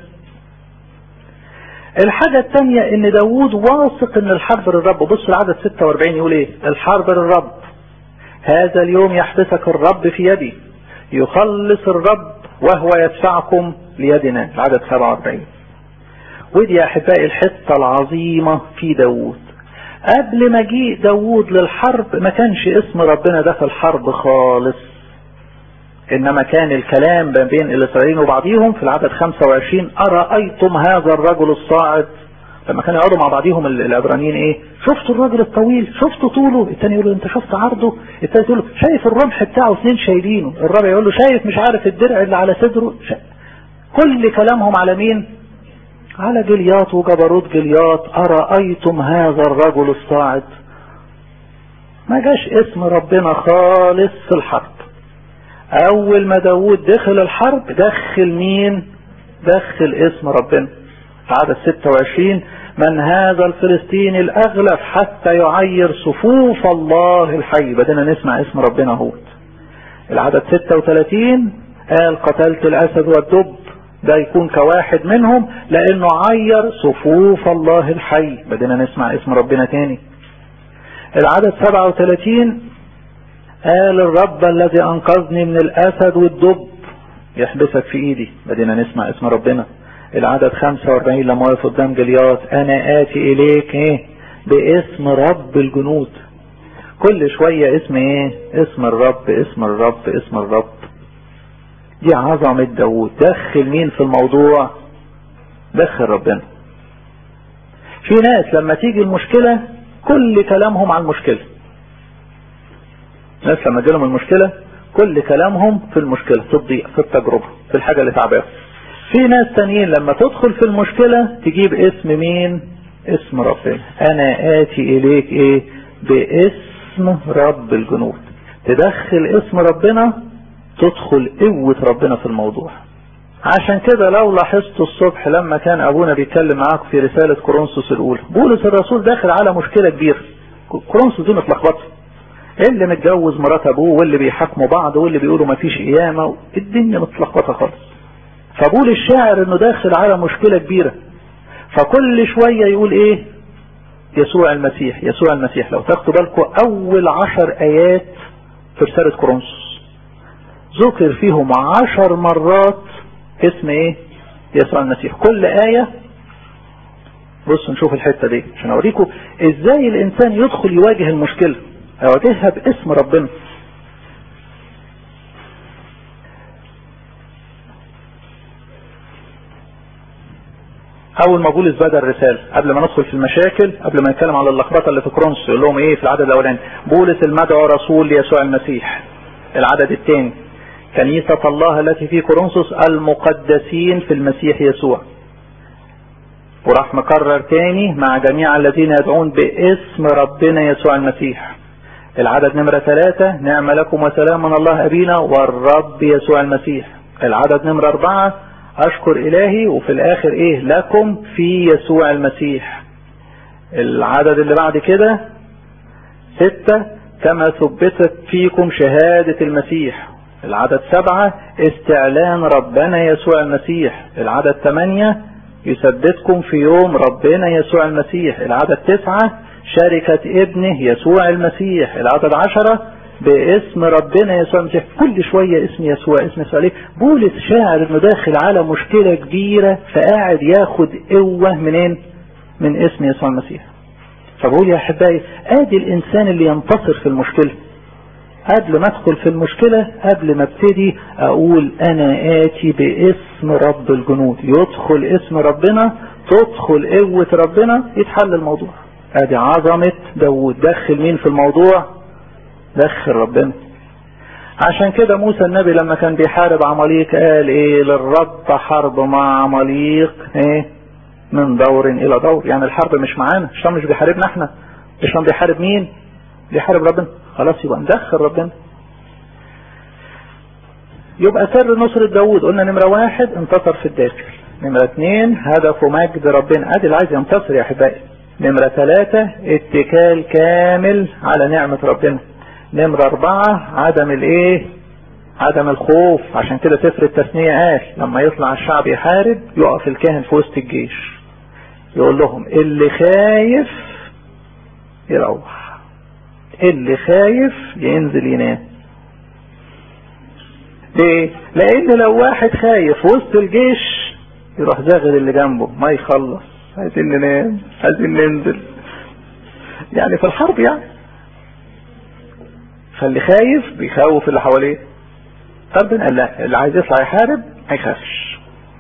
الحاجة الثانية ان داود واثق ان الحرب للرب بص العدد 46 يقول ايه الحرب للرب هذا اليوم يحبسك الرب في يدي يخلص الرب وهو يدفعكم ليدنا العدد 47 ودي يا احبائي الحته العظيمه في داوود قبل مجيء داوود للحرب ما كانش اسم ربنا ده في الحرب خالص انما كان الكلام ما بين الاسرائيليين وبعضهم في العدد 25 ارايتم هذا الرجل الصاعد لما كانوا يقعدوا مع بعضهم العبرانيين ايه شفتوا الراجل الطويل شفتوا طوله التاني يقول له انت شفت عرضه التاني يقول له شايف الرمح بتاعه اثنين شايلينه الرابع يقول له شايف مش عارف الدرع اللي على صدره شا... كل كلامهم على مين على جلياط وجبروت جلياط ارايتم هذا الرجل الصاعد ما جاش اسم ربنا خالص في الحرب اول ما داود دخل الحرب دخل مين دخل اسم ربنا في عدد 26 من هذا الفلسطيني الأغلب حتى يعير صفوف الله الحي بدنا نسمع اسم ربنا هو العدد 36 قال قتلت الاسد والدب ده يكون كواحد منهم لانه عير صفوف الله الحي بدنا نسمع اسم ربنا تاني العدد 37 قال الرب الذي انقذني من الاسد والدب يحبسك في ايدي بدنا نسمع اسم ربنا العدد 45 لما وقف قدام جليات انا اتي اليك ايه باسم رب الجنود كل شوية اسم ايه اسم الرب اسم الرب اسم الرب دي عظمة داود دخل مين في الموضوع دخل ربنا في ناس لما تيجي المشكلة كل كلامهم عن المشكلة ناس لما تجيلهم المشكلة كل كلامهم في المشكلة في الضيق في التجربة في الحاجة اللي تعباهم في ناس تانيين لما تدخل في المشكلة تجيب اسم مين اسم ربنا انا اتي اليك ايه باسم رب الجنود تدخل اسم ربنا تدخل قوة ربنا في الموضوع عشان كده لو لاحظت الصبح لما كان ابونا بيتكلم معاكم في رسالة كورنثوس الاولى بولس الرسول داخل على مشكلة كبيرة كورنثوس دي متلخبطه اللي متجوز مرات ابوه واللي بيحاكموا بعض واللي بيقولوا مفيش قيامة الدنيا متلخبطه خالص فبول الشاعر انه داخل على مشكلة كبيرة فكل شوية يقول ايه يسوع المسيح يسوع المسيح لو تاخدوا بالكم اول عشر ايات في رسالة كورنثوس ذكر فيهم عشر مرات اسم ايه يسوع المسيح كل آية بصوا نشوف الحتة دي عشان اوريكم ازاي الانسان يدخل يواجه المشكلة يواجهها باسم ربنا اول ما بولس بدا الرساله قبل ما ندخل في المشاكل قبل ما نتكلم على اللخبطه اللي في كرونس يقول لهم ايه في العدد الاولاني بولس المدعو رسول ليسوع المسيح العدد الثاني كنيسة الله التي في كورنثوس المقدسين في المسيح يسوع وراح مكرر تاني مع جميع الذين يدعون باسم ربنا يسوع المسيح العدد نمرة ثلاثة نعم لكم وسلام من الله أبينا والرب يسوع المسيح العدد نمرة أربعة أشكر إلهي وفي الآخر إيه لكم في يسوع المسيح العدد اللي بعد كده ستة كما ثبتت فيكم شهادة المسيح العدد سبعة استعلان ربنا يسوع المسيح العدد ثمانية يثبتكم في يوم ربنا يسوع المسيح العدد تسعة شركة ابنه يسوع المسيح العدد عشرة باسم ربنا يسوع المسيح كل شوية اسم يسوع اسم يسوع عليه بولس شاعر انه داخل على مشكلة كبيرة فقاعد ياخد قوة منين من اسم يسوع المسيح فبقول يا احبائي ادي الانسان اللي ينتصر في المشكلة قبل ما ادخل في المشكلة قبل ما ابتدي اقول انا اتي باسم رب الجنود يدخل اسم ربنا تدخل قوة ربنا يتحل الموضوع ادي عظمة داود دخل مين في الموضوع دخل ربنا عشان كده موسى النبي لما كان بيحارب عماليق قال ايه للرب حرب مع عماليق ايه من دور الى دور يعني الحرب مش معانا الشيطان مش بيحاربنا احنا الشيطان بيحارب مين بيحارب ربنا خلاص يبقى ندخل ربنا يبقى سر نصرة داود قلنا نمرة واحد انتصر في الداخل نمرة اثنين هدفه مجد ربنا ادي اللي عايز ينتصر يا احبائي نمرة ثلاثة اتكال كامل على نعمة ربنا نمرة اربعة عدم الايه عدم الخوف عشان كده سفر التثنية قال لما يطلع الشعب يحارب يقف الكاهن في وسط الجيش يقول لهم اللي خايف يروح اللي خايف ينزل ينام ليه لان لو واحد خايف وسط الجيش يروح زاغل اللي جنبه ما يخلص عايزين ننام عايزين ننزل يعني في الحرب يعني فاللي خايف بيخوف اللي حواليه طب لا اللي عايز يطلع يحارب ما يخافش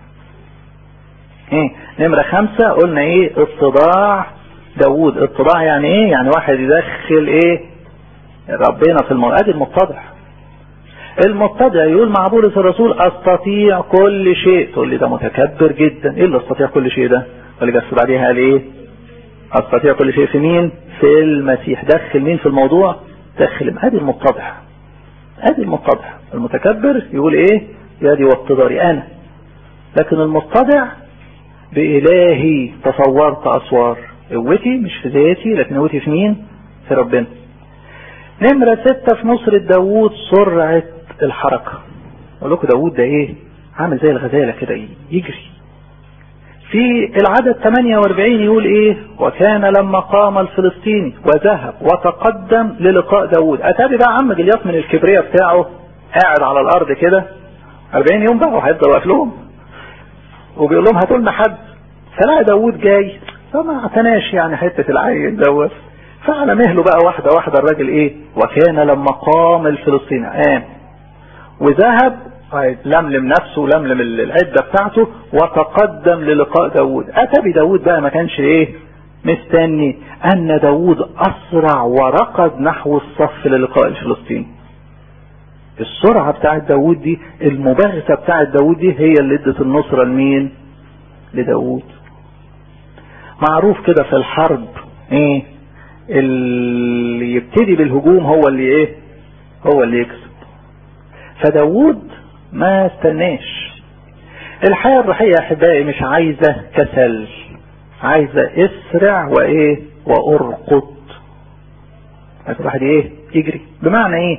ايه نمرة خمسة قلنا ايه اتضاع داوود اتضاع يعني ايه يعني واحد يدخل ايه ربنا في الموضوع ادي المتضع المتضع يقول مع بولس الرسول استطيع كل شيء تقول لي ده متكبر جدا ايه اللي استطيع كل شيء ده اللي بس بعديها قال ايه استطيع كل شيء في مين في المسيح دخل مين في الموضوع دخل ادي المتضع ادي المتضع المتكبر يقول ايه يدي واتضاري انا لكن المتضع بإلهي تصورت أسوار قوتي مش في ذاتي لكن قوتي في مين في ربنا نمرة ستة في نصرة داوود سرعة الحركة اقول لكم داود ده ايه عامل زي الغزالة كده يجري في العدد 48 يقول ايه وكان لما قام الفلسطيني وذهب وتقدم للقاء داود اتاري بقى عم جلياط من الكبرياء بتاعه قاعد على الارض كده 40 يوم بقى وهيفضل واقف لهم وبيقول لهم هاتوا لنا حد فلقى داود جاي فما اعتناش يعني حته العيل دوت فعلى مهله بقى واحده واحده الراجل ايه وكان لما قام الفلسطيني قام وذهب لملم نفسه ولملم العدة بتاعته وتقدم للقاء داود اتى بداود بقى ما كانش ايه مستني ان داود اسرع وركض نحو الصف للقاء الفلسطيني السرعة بتاعت داود دي المباغتة بتاعت داود دي هي اللي ادت النصرة لمين لداود معروف كده في الحرب ايه اللي يبتدي بالهجوم هو اللي ايه هو اللي يكسب فداود ما استناش الحياة الروحية يا احبائي مش عايزة كسل عايزة اسرع وايه وارقد عايز الواحد ايه يجري بمعنى ايه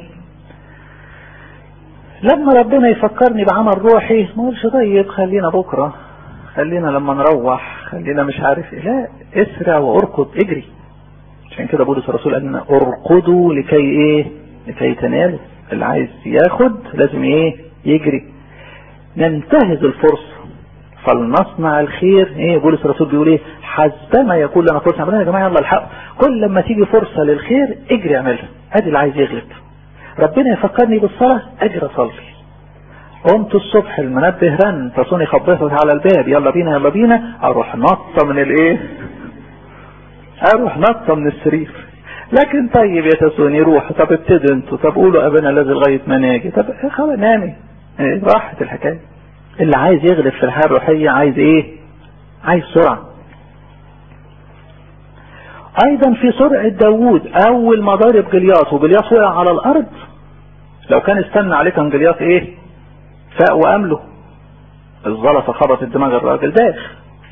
لما ربنا يفكرني بعمل روحي ما اقولش طيب خلينا بكرة خلينا لما نروح خلينا مش عارف ايه لا اسرع وارقد اجري عشان كده بولس الرسول قال لنا ارقدوا لكي ايه لكي تنالوا اللي عايز ياخد لازم ايه يجري ننتهز الفرصة فلنصنع الخير ايه بولس الرسول بيقول ايه حسبما يقول لنا فرصة عملنا يا جماعة يلا الحق كل لما تيجي فرصة للخير اجري اعملها ادي اللي عايز يغلب ربنا يفكرني بالصلاة اجري اصلي قمت الصبح المنبه رن تصوني خبطت على الباب يلا بينا يلا بينا اروح نطة من الايه اروح نطة من السرير لكن طيب يا تسوني روح طب ابتدوا انتوا طب قولوا ابنا الذي لغايه ما ناجي طب خلاص نامي ايه راحت الحكايه اللي عايز يغلب في الحياه الروحيه عايز ايه عايز سرعه ايضا في سرعه داوود اول ما ضرب جلياط وجلياط وقع على الارض لو كان استنى عليه كان جلياط ايه فاق وامله الزلطه خبطت دماغ الراجل داخ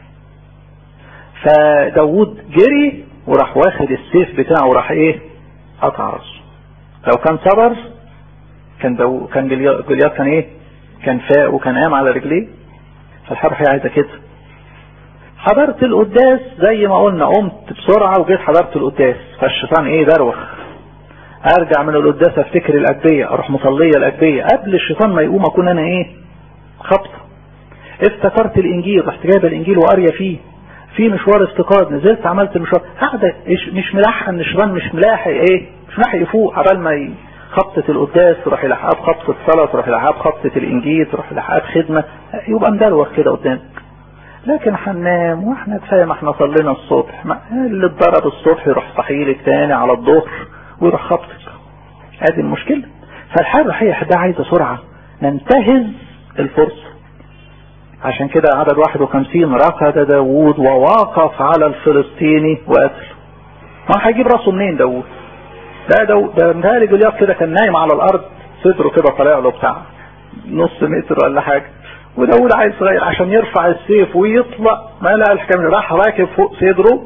فداوود جري وراح واخد السيف بتاعه وراح ايه قطع راسه لو كان صبر كان دو كان جليات كان ايه كان فاق وكان قام على رجليه فالحرب هي عايزه كده حضرت القداس زي ما قلنا قمت بسرعه وجيت حضرت القداس فالشيطان ايه دروخ ارجع من القداس افتكر الاجبيه اروح مصليه الاجبيه قبل الشيطان ما يقوم اكون انا ايه خبطه افتكرت الانجيل رحت جايب الانجيل وقاريه فيه في مشوار افتقاد نزلت عملت المشوار قاعدة مش ملاحق ان الشيطان مش ملاحق ايه مش ملاحق يفوق عبال ما خبطة القداس تروح يلحقها بخبطة الصلاة تروح يلحقها بخبطة الانجيل تروح يلحقها بخدمة يبقى مدروخ كده قدامك لكن هننام واحنا كفايه ما احنا صلينا الصبح اللي اتضرب الصبح يروح صحيلك تاني على الظهر ويروح خبطك ادي المشكلة فالحياة الروحية ده عايزة سرعة ننتهز الفرصة عشان كده عدد 51 ركض داوود ووقف على الفلسطيني وقتله ما هيجيب راسه منين داوود ده داوود ده متهيألي جولياط كده كان نايم على الارض صدره كده طالع له بتاع نص متر ولا حاجه وداوود عايز صغير عشان يرفع السيف ويطلع ما لقى الحكايه راح راكب فوق صدره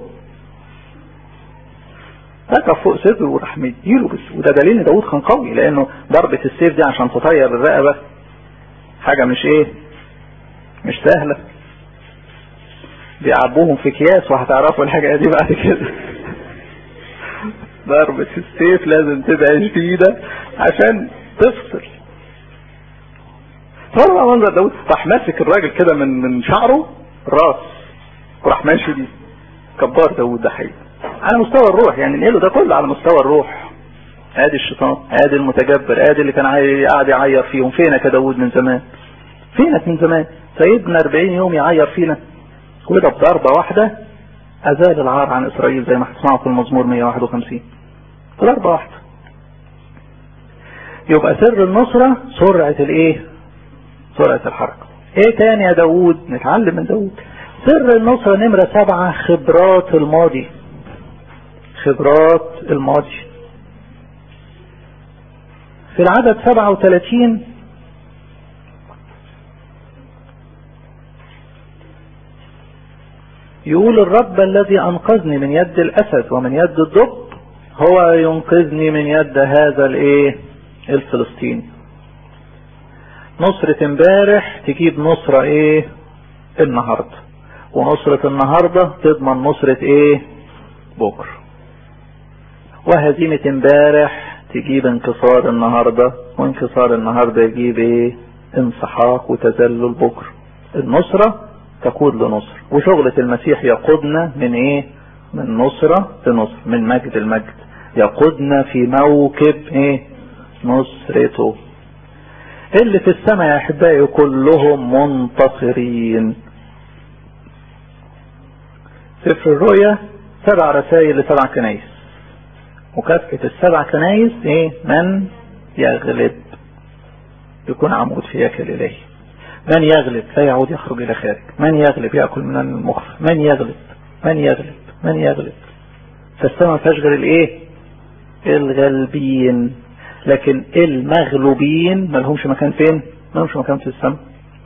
ركب فوق صدره وراح مديله بس وده دليل ان داوود كان قوي لانه ضربه السيف دي عشان تطير الرقبه حاجه مش ايه مش سهلة بيعبوهم في اكياس وهتعرفوا الحاجة دي بعد كده ضربة السيف لازم تبقى شديدة عشان تفصل طبعا منظر داود راح ماسك الراجل كده من من شعره راس وراح ماشي بيه كبار داود ده حقيقي على مستوى الروح يعني نقله ده كله على مستوى الروح ادي الشيطان ادي المتجبر ادي اللي كان قاعد يعير فيهم فينك يا داود من زمان فينك من زمان سيدنا 40 يوم يعير فينا وده بضربة واحدة أزال العار عن إسرائيل زي ما هتسمعوا في المزمور 151 ضربة واحدة يبقى سر النصرة سرعة الايه سرعة الحركة ايه تاني يا داوود نتعلم من داوود سر النصرة نمرة سبعة خبرات الماضي خبرات الماضي في العدد 37 يقول الرب الذي أنقذني من يد الأسد ومن يد الدب هو ينقذني من يد هذا الايه الفلسطيني نصرة امبارح تجيب نصرة ايه النهاردة ونصرة النهاردة تضمن نصرة ايه بكرة وهزيمة امبارح تجيب انكسار النهاردة وانكسار النهاردة يجيب ايه انسحاق وتذلل بكرة النصرة تقود لنصر وشغلة المسيح يقودنا من ايه من نصرة لنصر من مجد المجد يقودنا في موكب ايه نصرته اللي في السماء يا احبائي كلهم منتصرين سفر الرؤيا سبع رسائل لسبع كنايس مكافأة السبع كنايس ايه من يغلب يكون عمود في ياكل اليه من يغلب لا يعود يخرج الى خارج من يغلب يأكل من المخ من يغلب من يغلب من يغلب فالسماء ما فيهاش غير الايه الغالبين لكن المغلوبين ما لهمش مكان فين ما لهمش مكان في السماء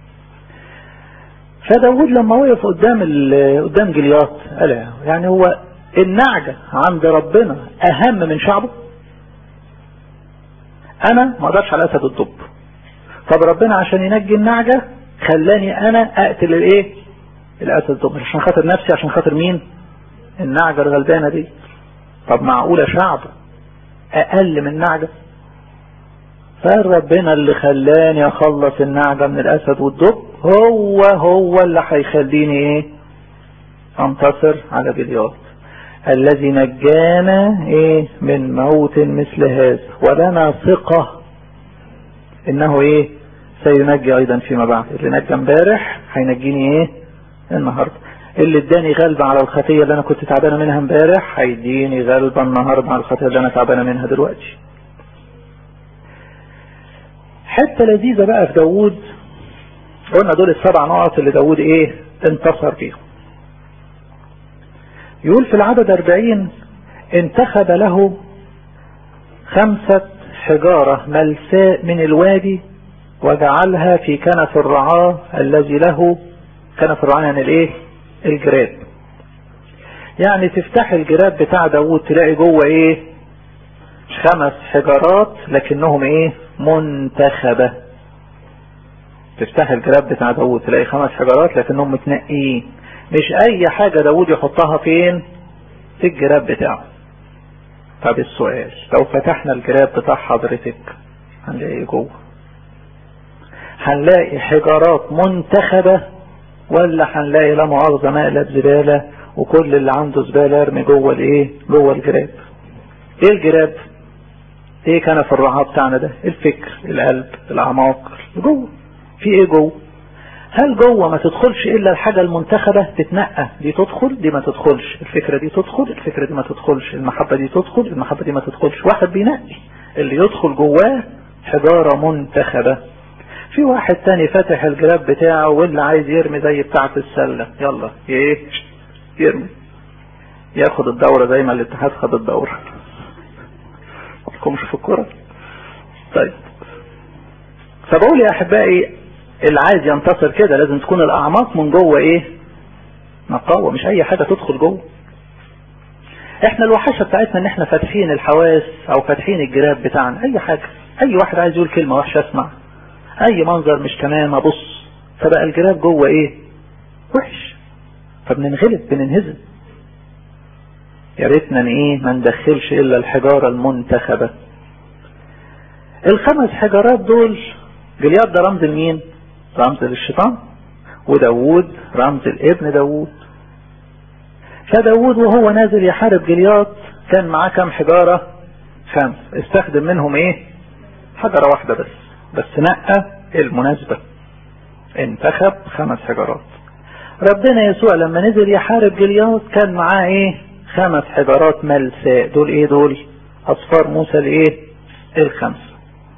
فداود لما وقف قدام قدام جليات قال يعني هو النعجة عند ربنا اهم من شعبه انا ما اقدرش على اسد الدب طب ربنا عشان ينجي النعجة خلاني انا اقتل الايه الاسد الدب عشان خاطر نفسي عشان خاطر مين النعجة الغلبانة دي طب معقولة شعبه اقل من نعجة فربنا اللي خلاني اخلص النعجة من الاسد والدب هو هو اللي هيخليني ايه انتصر على جليات الذي نجانا ايه من موت مثل هذا ولنا ثقة انه ايه سينجي ايضا فيما بعد اللي نجى امبارح هينجيني ايه النهارده اللي اداني غلبة على الخطية اللي انا كنت تعبانة منها امبارح هيديني غلبة النهاردة على الخطية اللي انا تعبانة منها دلوقتي حتة لذيذة بقى في داوود قلنا دول السبع نقط اللي داوود ايه انتصر بيهم يقول في العدد اربعين انتخب له خمسة حجارة ملساء من الوادي وجعلها في كنف الرعاة الذي له كنف الرعاة يعني الايه الجراب يعني تفتح الجراب بتاع داوود تلاقي جوه ايه خمس حجارات لكنهم ايه منتخبة تفتح الجراب بتاع داوود تلاقي خمس حجارات لكنهم متنقيين مش اي حاجة داوود يحطها فين في الجراب بتاعه طب السؤال لو فتحنا الجراب بتاع حضرتك هنلاقي جوه هنلاقي حجارات منتخبة ولا هنلاقي لا مؤاخذة مقلب زبالة وكل اللي عنده زبالة ارمي جوه الايه جوه الجراب ايه الجراب ايه كان في الرعاة بتاعنا ده الفكر القلب الاعماق جوه في ايه جوه هل جوه ما تدخلش الا الحاجة المنتخبة تتنقى دي تدخل دي ما تدخلش الفكرة دي تدخل الفكرة دي ما تدخلش المحبة دي تدخل المحبة دي ما تدخلش واحد بينقي اللي يدخل جواه حجارة منتخبة في واحد تاني فاتح الجراب بتاعه واللي عايز يرمي زي بتاعة السلة يلا ايه يرمي ياخد الدورة زي ما الاتحاد خد الدورة مش في الكرة طيب فبقول يا احبائي اللي عايز ينتصر كده لازم تكون الاعماق من جوه ايه نقاوة مش اي حاجة تدخل جوه احنا الوحشة بتاعتنا ان احنا فاتحين الحواس او فاتحين الجراب بتاعنا اي حاجة اي واحد عايز يقول كلمة وحشة اسمع اي منظر مش تمام ابص فبقى الجراب جوه ايه وحش فبننغلب بننهزم يا ريتنا ايه ما ندخلش الا الحجارة المنتخبة الخمس حجارات دول جلياد ده رمز لمين رمز للشيطان وداوود رمز الابن داوود فداوود وهو نازل يحارب جلياد كان معاه كام حجارة خمس استخدم منهم ايه حجرة واحدة بس بس نقى المناسبة انتخب خمس حجرات ربنا يسوع لما نزل يحارب جلياد كان معاه ايه خمس حجرات ملساء دول ايه دول اصفار موسى الايه الخمسة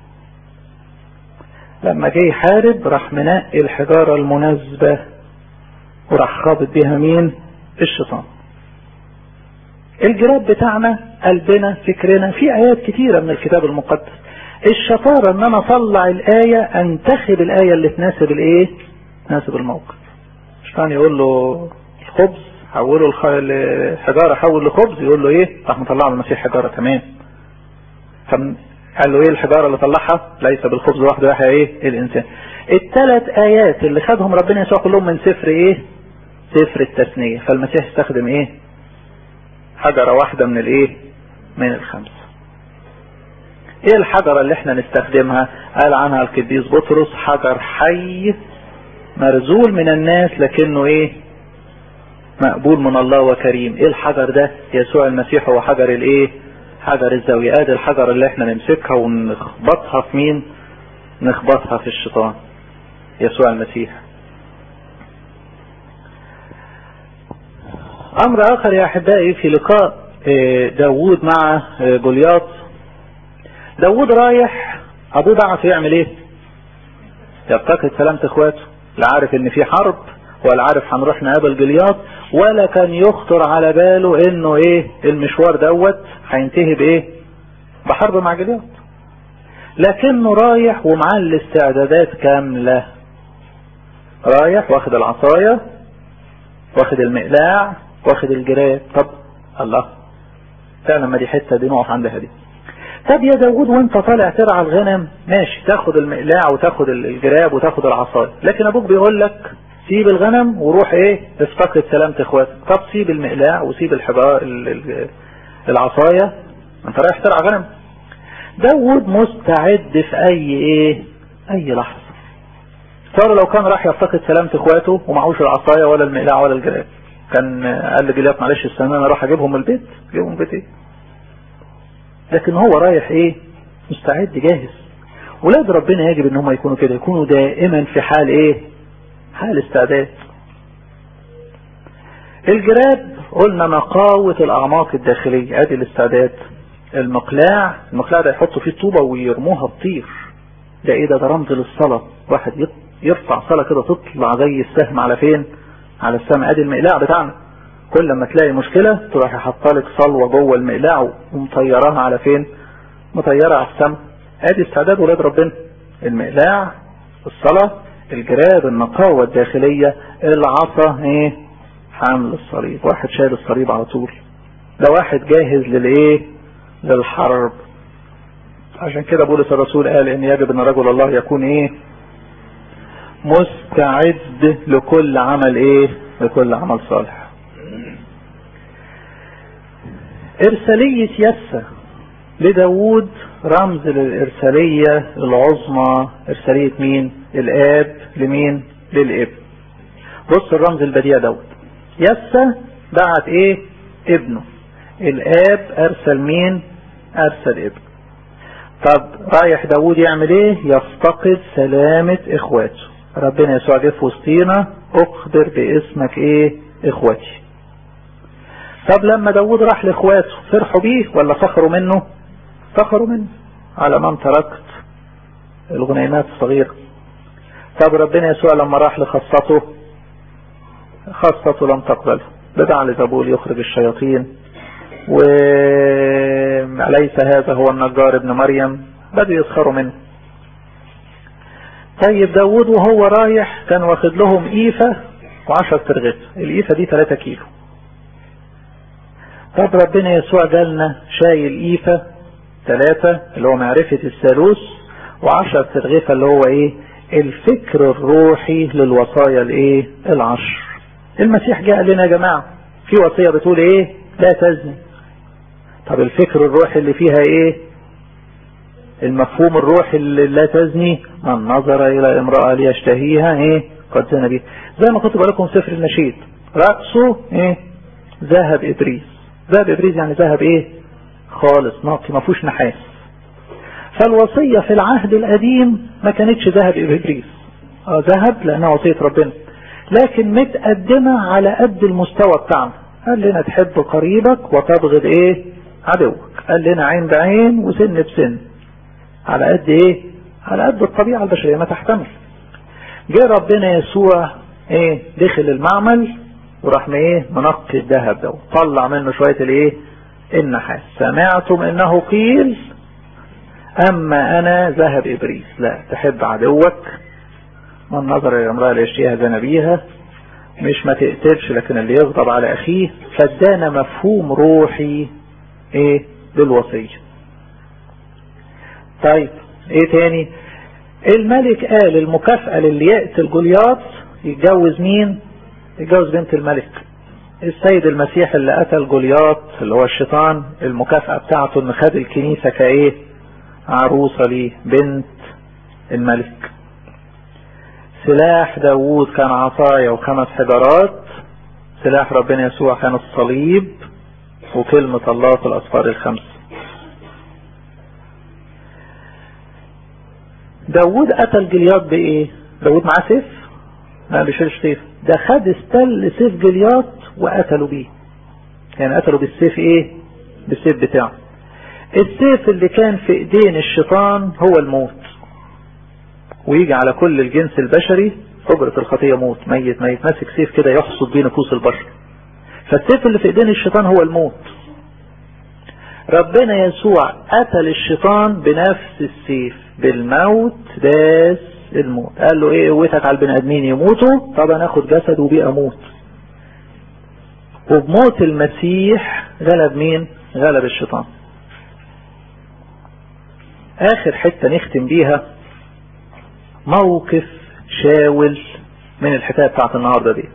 لما جه يحارب راح منقي الحجارة المناسبة وراح خابط بيها مين الشيطان الجراب بتاعنا قلبنا فكرنا في ايات كتيرة من الكتاب المقدس الشطارة ان انا اطلع الاية انتخب الاية اللي تناسب الايه تناسب الموقف الشيطان يقول له الخبز حوله الخ... الحجارة حول لخبز يقول له ايه راح مطلع له المسيح حجارة تمام قال له ايه الحجارة اللي طلعها ليس بالخبز وحده يحيى ايه الانسان الثلاث ايات اللي خدهم ربنا يسوع كلهم من سفر ايه سفر التثنية فالمسيح استخدم ايه حجرة واحدة من الايه من الخمسة ايه الحجرة اللي احنا نستخدمها قال عنها القديس بطرس حجر حي مرزول من الناس لكنه ايه مقبول من الله وكريم ايه الحجر ده يسوع المسيح هو حجر الايه حجر الزاوية ادي الحجر اللي احنا نمسكها ونخبطها في مين نخبطها في الشيطان يسوع المسيح امر اخر يا احبائي في لقاء داوود مع جولياط داوود رايح ابوه بعثه يعمل ايه يفتقد سلامة اخواته لا عارف ان في حرب ولا عارف هنروح نقابل جلياط ولا كان يخطر على باله انه ايه المشوار دوت هينتهي بايه بحرب مع جلياط لكنه رايح ومعاه الاستعدادات كاملة رايح واخد العصاية واخد المقلاع واخد الجراب طب الله فعلا ما دي حتة دي نقف عندها دي طب يا داود وانت طالع ترعى الغنم ماشي تاخد المقلاع وتاخد الجراب وتاخد العصاية لكن ابوك بيقول لك سيب الغنم وروح ايه افتقد سلامة اخواتك طب سيب المقلاع وسيب الحجار العصاية انت رايح ترعى غنم داود مستعد في اي ايه اي لحظة صار لو كان راح يفتقد سلامة اخواته ومعهوش العصاية ولا المقلاع ولا الجراب كان قال لجليات معلش استنى انا اروح اجيبهم البيت اجيبهم البيت ايه لكن هو رايح ايه مستعد جاهز ولاد ربنا يجب ان هم يكونوا كده يكونوا دائما في حال ايه حال استعداد الجراب قلنا نقاوة الاعماق الداخلية ادي الاستعداد المقلاع المقلاع ده يحطوا فيه طوبة ويرموها تطير ده ايه ده ده رمز للصلاة واحد يرفع صلاة كده تطلع زي السهم على فين على السماء ادي المقلاع بتاعنا كل ما تلاقي مشكلة تروح يحط لك صلوة جوه المقلاع ومطيراها على فين مطيرة على السماء ادي استعداد ولاد ربنا المقلاع الصلاة الجراب النقاوة الداخلية العصا ايه حامل الصليب واحد شايل الصليب على طول ده واحد جاهز للايه للحرب عشان كده بولس الرسول قال ان يجب ان رجل الله يكون ايه مستعد لكل عمل ايه لكل عمل صالح ارسالية يسى لداود رمز للارسالية العظمى ارسالية مين الاب لمين للابن بص الرمز البديع دوت يسى بعت ايه ابنه الاب ارسل مين ارسل ابن طب رايح داود يعمل ايه يفتقد سلامة اخواته ربنا يسوع جه في وسطينا اخبر باسمك ايه اخوتي طب لما داود راح لاخواته فرحوا بيه ولا سخروا منه سخروا منه على من تركت الغنيمات الصغيرة طب ربنا يسوع لما راح لخاصته خاصته لم تقبله بدع لزبول يخرج الشياطين وليس هذا هو النجار ابن مريم بدوا يسخروا منه طيب داود وهو رايح كان واخد لهم ايفة وعشر ترغيف الايفة دي 3 كيلو طب ربنا يسوع جالنا شايل ايفة ثلاثة اللي هو معرفة الثالوث وعشر ترغيفة اللي هو ايه الفكر الروحي للوصايا الايه العشر المسيح جاء لنا يا جماعة في وصية بتقول ايه لا تزني طب الفكر الروحي اللي فيها ايه المفهوم الروحي اللي لا تزني من نظر الى امرأة ليشتهيها ايه قد زنى بيه زي ما كنت بقول لكم سفر النشيد رأسه ايه ذهب ابريس ذهب ابريس يعني ذهب ايه خالص نقي ما فيهوش نحاس فالوصية في العهد القديم ما كانتش ذهب ابريس اه ذهب لانها وصية ربنا لكن متقدمة على قد المستوى بتاعنا قال لنا تحب قريبك وتبغض ايه عدوك قال لنا عين بعين وسن بسن على قد ايه على قد الطبيعة البشرية ما تحتمل جه ربنا يسوع ايه دخل المعمل وراح ايه منقي الذهب ده طلع منه شوية الايه النحاس سمعتم انه قيل اما انا ذهب ابريس لا تحب عدوك من نظر الى امرأة ليشتيها زنى بيها مش ما تقتلش لكن اللي يغضب على اخيه فادانا مفهوم روحي ايه للوصية طيب ايه تاني الملك قال المكافأة للي يقتل جولياط يتجوز مين يتجوز بنت الملك السيد المسيح اللي قتل جولياط اللي هو الشيطان المكافأة بتاعته ان خد الكنيسة كايه عروسة ليه بنت الملك سلاح داوود كان عصاية وخمس حجارات سلاح ربنا يسوع كان الصليب وكلمة الله في الأسفار الخمس داوود قتل جلياط بإيه داوود معاه سيف ما بيشيلش سيف ده خد استل سيف جلياط وقتلوا بيه يعني قتلوا بالسيف ايه بالسيف بتاعه السيف اللي كان في ايدين الشيطان هو الموت ويجي على كل الجنس البشري أجرة الخطية موت ميت ميت ماسك سيف كده يحصد بيه نفوس البشر فالسيف اللي في ايدين الشيطان هو الموت ربنا يسوع قتل الشيطان بنفس السيف بالموت داس الموت قال له ايه قوتك على البني ادمين يموتوا طب انا اخد جسد وبيه اموت وبموت المسيح غلب مين غلب الشيطان اخر حتة نختم بيها موقف شاول من الحكاية بتاعت النهاردة دي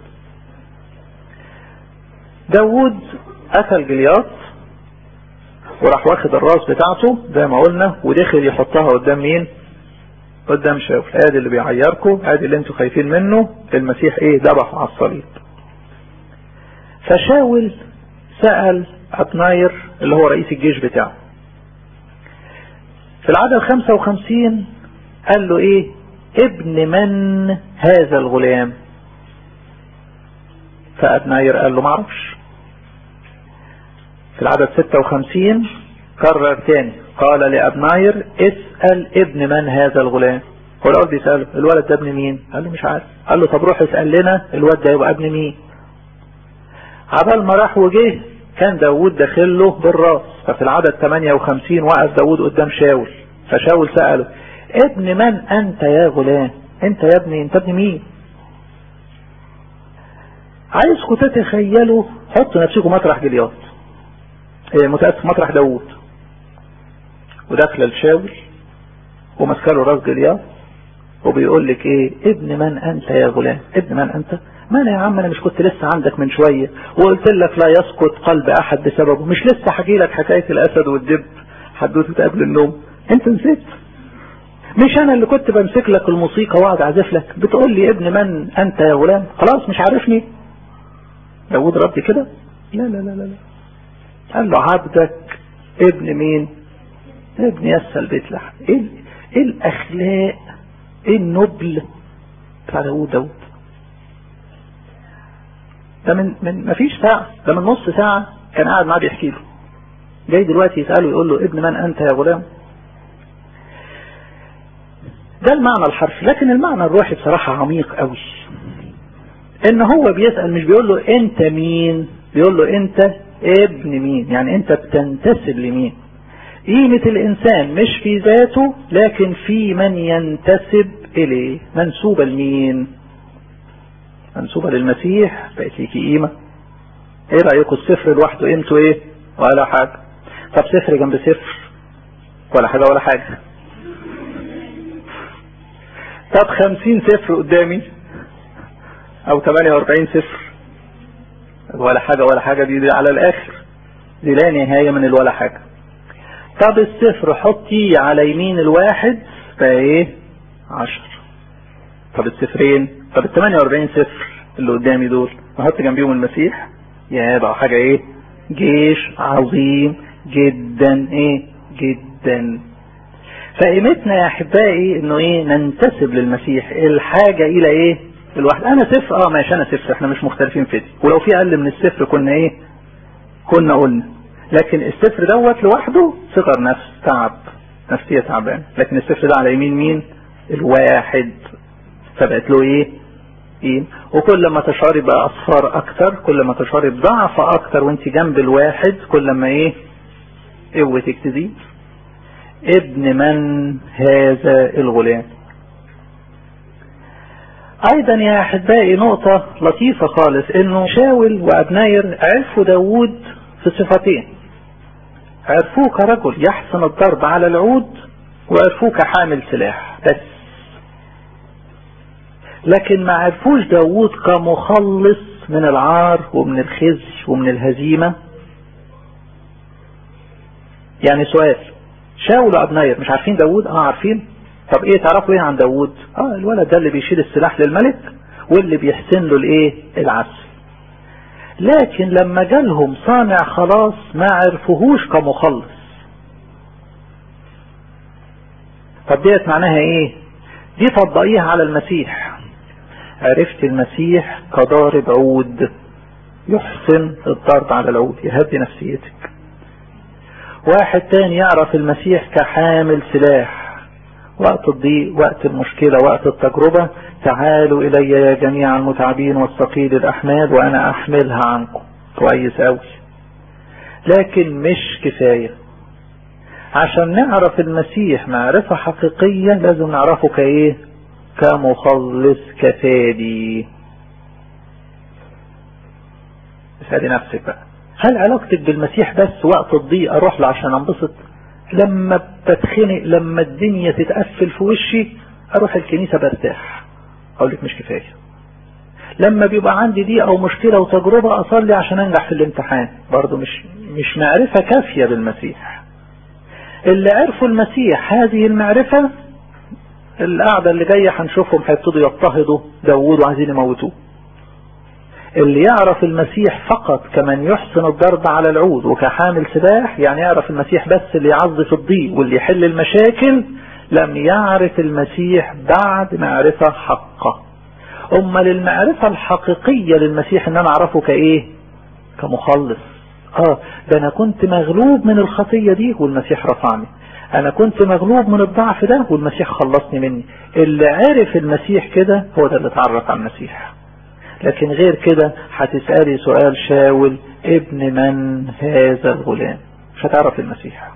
داود قتل جلياط وراح واخد الراس بتاعته زي ما قلنا ودخل يحطها قدام مين قدام شاول ادي اللي بيعيركم ادي اللي انتوا خايفين منه المسيح ايه ذبحه على الصليب فشاول سأل أبناير اللي هو رئيس الجيش بتاعه في العدد 55 قال له ايه ابن من هذا الغلام فأبناير قال له معرفش في العدد 56 كرر تاني قال لأبناير اسأل ابن من هذا الغلام هو الأول بيسأله الولد ده ابن مين قال له مش عارف قال له طب روح اسأل لنا الولد ده يبقى ابن مين عبال ما راح وجه كان داود داخل له بالراس ففي العدد 58 وقف داود قدام شاول فشاول سأله ابن من انت يا غلام انت يا ابني انت ابن مين عايزكم تتخيلوا حطوا نفسكم مطرح جلياط ايه متأسف مطرح داود وداخله لشاول ومسكاله راس جلياط وبيقول لك ايه ابن من انت يا غلام ابن من انت ما انا يا عم انا مش كنت لسه عندك من شوية وقلت لك لا يسقط قلب احد بسببه مش لسه حكي لك حكاية الاسد والدب حدوته قبل النوم انت نسيت مش انا اللي كنت بمسك لك الموسيقى واقعد اعزف لك بتقول لي ابن من انت يا غلام خلاص مش عارفني داود رد كده لا لا لا لا قال له عبدك ابن مين ابن يسى البيت لحم ايه, ايه الاخلاق ايه النبل بتاع داود داود ده من من ما فيش ساعة ده من نص ساعة كان قاعد معاه بيحكي له جاي دلوقتي يسأله يقول له ابن من أنت يا غلام ده المعنى الحرفي لكن المعنى الروحي بصراحة عميق قوي ان هو بيسأل مش بيقول له انت مين بيقول له انت ابن مين يعني انت بتنتسب لمين قيمة الانسان مش في ذاته لكن في من ينتسب اليه منسوبة لمين منسوبة للمسيح بقت ليكي قيمة ايه رأيكم الصفر لوحده قيمته ايه ولا حاجة طب صفر جنب صفر ولا حاجة ولا حاجة طب خمسين صفر قدامي او تمانية واربعين صفر ولا حاجة ولا حاجة دي, دي على الاخر دي لا نهاية من الولا حاجة طب الصفر حطي على يمين الواحد فايه عشر طب الصفرين طب ال 48 صفر اللي قدامي دول نحط جنبيهم المسيح يا بقى حاجة ايه جيش عظيم جدا ايه جدا فقيمتنا يا احبائي انه ايه ننتسب للمسيح الحاجة الى ايه الواحد انا صفر اه ماشي انا صفر احنا مش مختلفين في دي ولو في اقل من الصفر كنا ايه كنا قلنا لكن الصفر دوت لوحده صغر نفس تعب نفسية تعبان لكن الصفر ده على يمين مين الواحد فبقت له ايه ايه وكل ما تشعري باصفار اكتر كل ما تشعري بضعف اكتر وانت جنب الواحد كل ما ايه قوتك تزيد ابن من هذا الغلام ايضا يا احبائي نقطة لطيفة خالص انه شاول وابناير عرفوا داود في صفتين عرفوه كرجل يحسن الضرب على العود وعرفوه كحامل سلاح بس لكن ما عرفوش داوود كمخلص من العار ومن الخزي ومن الهزيمة يعني سؤال شاول وابناير مش عارفين داوود اه عارفين طب ايه تعرفوا ايه عن داوود اه الولد ده اللي بيشيل السلاح للملك واللي بيحسن له الايه العسل لكن لما جالهم صانع خلاص ما عرفوهوش كمخلص طب ديت معناها ايه دي طبقيها على المسيح عرفت المسيح كضارب عود يحسن الضرب على العود يهدي نفسيتك واحد تاني يعرف المسيح كحامل سلاح وقت الضيق وقت المشكلة وقت التجربة تعالوا إلي يا جميع المتعبين والثقيل الأحمال وأنا أحملها عنكم كويس أوي لكن مش كفاية عشان نعرف المسيح معرفة حقيقية لازم نعرفه كايه كمخلص كفادي اسألي نفسك بقى هل علاقتك بالمسيح بس وقت الضيق اروح له عشان انبسط لما بتخنق لما الدنيا تتقفل في وشي اروح الكنيسة برتاح اقول لك مش كفاية لما بيبقى عندي دي او مشكلة وتجربة اصلي عشان انجح في الامتحان برضو مش مش معرفة كافية بالمسيح اللي عرفوا المسيح هذه المعرفة القعدة اللي جاية هنشوفهم هيبتدوا يضطهدوا داوود وعايزين يموتوه اللي يعرف المسيح فقط كمن يحسن الضرب على العود وكحامل سلاح يعني يعرف المسيح بس اللي يعظ في الضيق واللي يحل المشاكل لم يعرف المسيح بعد معرفة حقه أما للمعرفة الحقيقية للمسيح ان انا اعرفه كايه كمخلص اه ده انا كنت مغلوب من الخطية دي والمسيح رفعني انا كنت مغلوب من الضعف ده والمسيح خلصني مني اللي عرف المسيح كده هو ده اللي اتعرف على المسيح لكن غير كده هتسألي سؤال شاول ابن من هذا الغلام مش هتعرف المسيح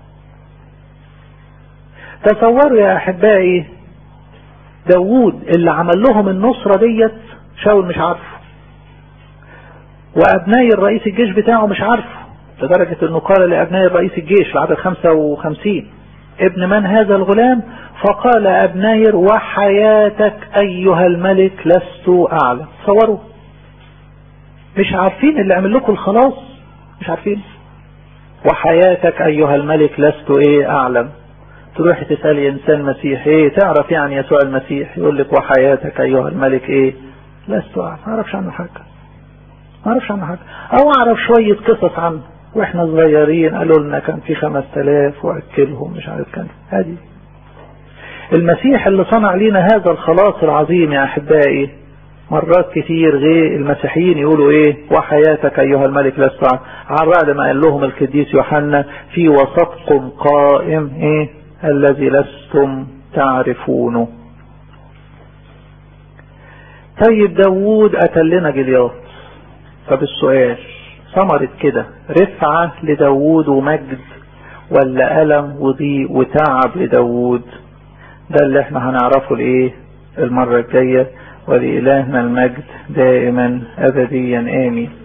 تصوروا يا احبائي داوود اللي عمل لهم النصرة ديت شاول مش عارفه وابناء الرئيس الجيش بتاعه مش عارفه لدرجة انه قال لابناء الرئيس الجيش العدد 55 ابن من هذا الغلام فقال ابناير وحياتك ايها الملك لست اعلم تصوروا مش عارفين اللي عمل لكم الخلاص مش عارفين وحياتك ايها الملك لست ايه اعلم تروح تسألي انسان مسيحي ايه تعرف يعني يسوع المسيح يقول لك وحياتك ايها الملك ايه لست اعلم ما اعرفش عنه حاجة ما اعرفش عنه حاجة او اعرف شوية قصص عنه واحنا صغيرين قالوا لنا كان في خمس تلاف واكلهم مش عارف كان هذه المسيح اللي صنع لنا هذا الخلاص العظيم يا احبائي مرات كتير غير المسيحيين يقولوا ايه وحياتك ايها الملك لست على بعد ما قال لهم القديس يوحنا في وسطكم قائم ايه الذي لستم تعرفونه طيب داوود قتل لنا جلياط طب السؤال ثمرت كده رفعة لداوود ومجد ولا ألم وضيق وتعب لداوود ده اللي احنا هنعرفه الايه المرة الجاية ولإلهنا المجد دائما أبديا آمين